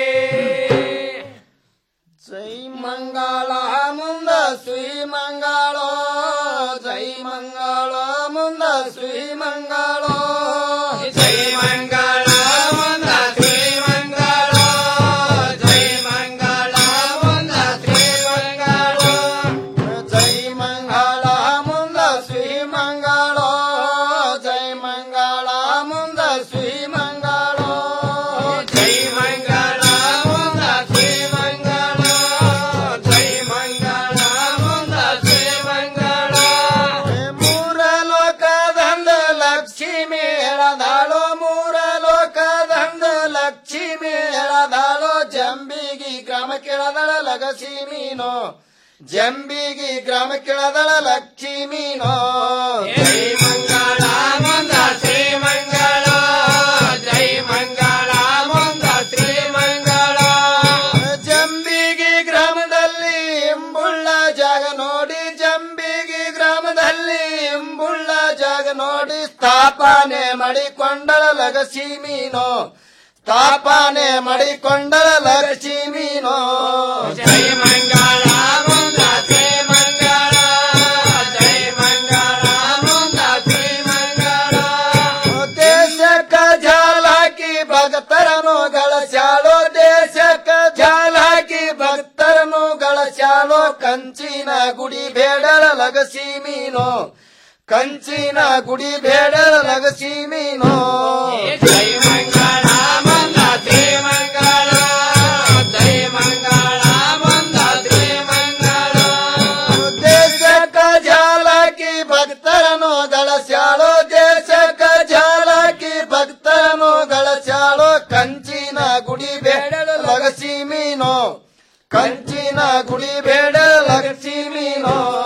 ಜೈ ಮಂಗಳ ಮುಂದ ಸುಯಿ ಮಂಗಳ ಜೈ ಮಂಗಳ ಮುಂದ ಸುಯಿ ಮಂಗಳ ಜೈ ಮಂಗಳ ಮುಂದ ಶ್ರೀ ಮಂಗಳ ಜೈ ಮಂಗಳ ಮುಂದ ಶ್ರೀ ಮಂಗಳ ಜೈ ಮಂಗಳ ಮುಂದ ಸುಯಿ ಮಂಗಳ ಜೈ ಮಂಗಳ ಮುಂದ ಸುಯಿ ಮಂಗಳ ಜೈ ಮಂಗಳ ಮುಂದ ಶ್ರೀ ಮಂಗಳ ಜೈ ಮಂಗಳ ಮುಂದ ಶ್ರೀ ಮಂಗಳ ಮೂರ ಲೋಕದಂದ ಲಕ್ಷ್ಮಿ ಎಳದಾಳು ಮೂರ ಲೋಕದಂದ ಲಕ್ಷ್ಮಿ ಎಳದಾಳು ಜಂಬಿಗಿ ಗ್ರಾಮ ಕೆಳದಳ ಲಗಸಿ ಮೀನೋ ಜಂಬಿಗಿ ಗ್ರಾಮ ಕೆಳದಳ ಲಕ್ಷ್ಮೀನೋ ಜೈ ಮಂಗಳ ಮುಂದ ಶ್ರೀ ಮಂಗಳ ಜೈ ಮಂಗಳ ಮುಂದ ಶ್ರೀ ಮಂಗಳ ಜಂಬಿಗಿ ಗ್ರಾಮದಲ್ಲಿ ಇಂಬುಳ್ಳ ಜಾಗ ನೋಡಿ ಜಂಬಿಗಿ ಗ್ರಾಮದಲ್ಲಿ ಇಂಬುಳ್ಳ ಜಾಗ ನೋಡಿ ಸ್ಥಾಪನೆ ಮಾಡಿಕೊಂಡಳ ಲಗಸಿ ಮೀನೋ ಸ್ಥಾಪನೆ ಮಾಡಿಕೊಂಡಳ ಲಗಸಿ ಮೀನೋ ಜೈ ಮಂಗಳ ಮುಂದ ಶ್ರೀ ಮಂಗಳ ಜೈ ಮಂಗಳ ಮುಂದ ಶ್ರೀ ಮಂಗಳ ದೇಶಕ್ಕ ಜಾಲಾಕಿ ಭಕ್ತರನು ಗಳಸ್ಯಾಳೋ ದೇಶಕ್ಕ ಜಾಲಾಕಿ ಭಕ್ತರನು ಗಳಸ್ಯಾಳೋ ಕಂಚಿನ ಗುಡಿ ಬೇಡಳ ಲಗಸಿ ಮೀನೋ ಕಂಚಿನ ಗುಡಿ ಬೇಡಳ ಲಗಸಿ ಮೀನೋ ಜೈ ಮಂಗಳ ಮುಂದ ಶ್ರೀ ಮಂಗಳ ಜೈ ಮಂಗಳ ಮುಂದ ಶ್ರೀ ಮಂಗಳ ದೇಶಕ್ಕ ಜಾಲಾಕಿ ಭಕ್ತರನು ಗಳಸ್ಯಾಳೋ ದೇಶಕ್ಕ ಜಾಲಾಕಿ ಭಕ್ತರನು ಗಳಸ್ಯಾಳೋ ಕಂಚಿನ ಗುಡಿ ಬೇಡಳ ಲಗಸಿ ಮೀನೋ ಕಂಚಿನ ಗುಡಿ ಬೇಡ ಲಗಸಿ ಮೀನೋ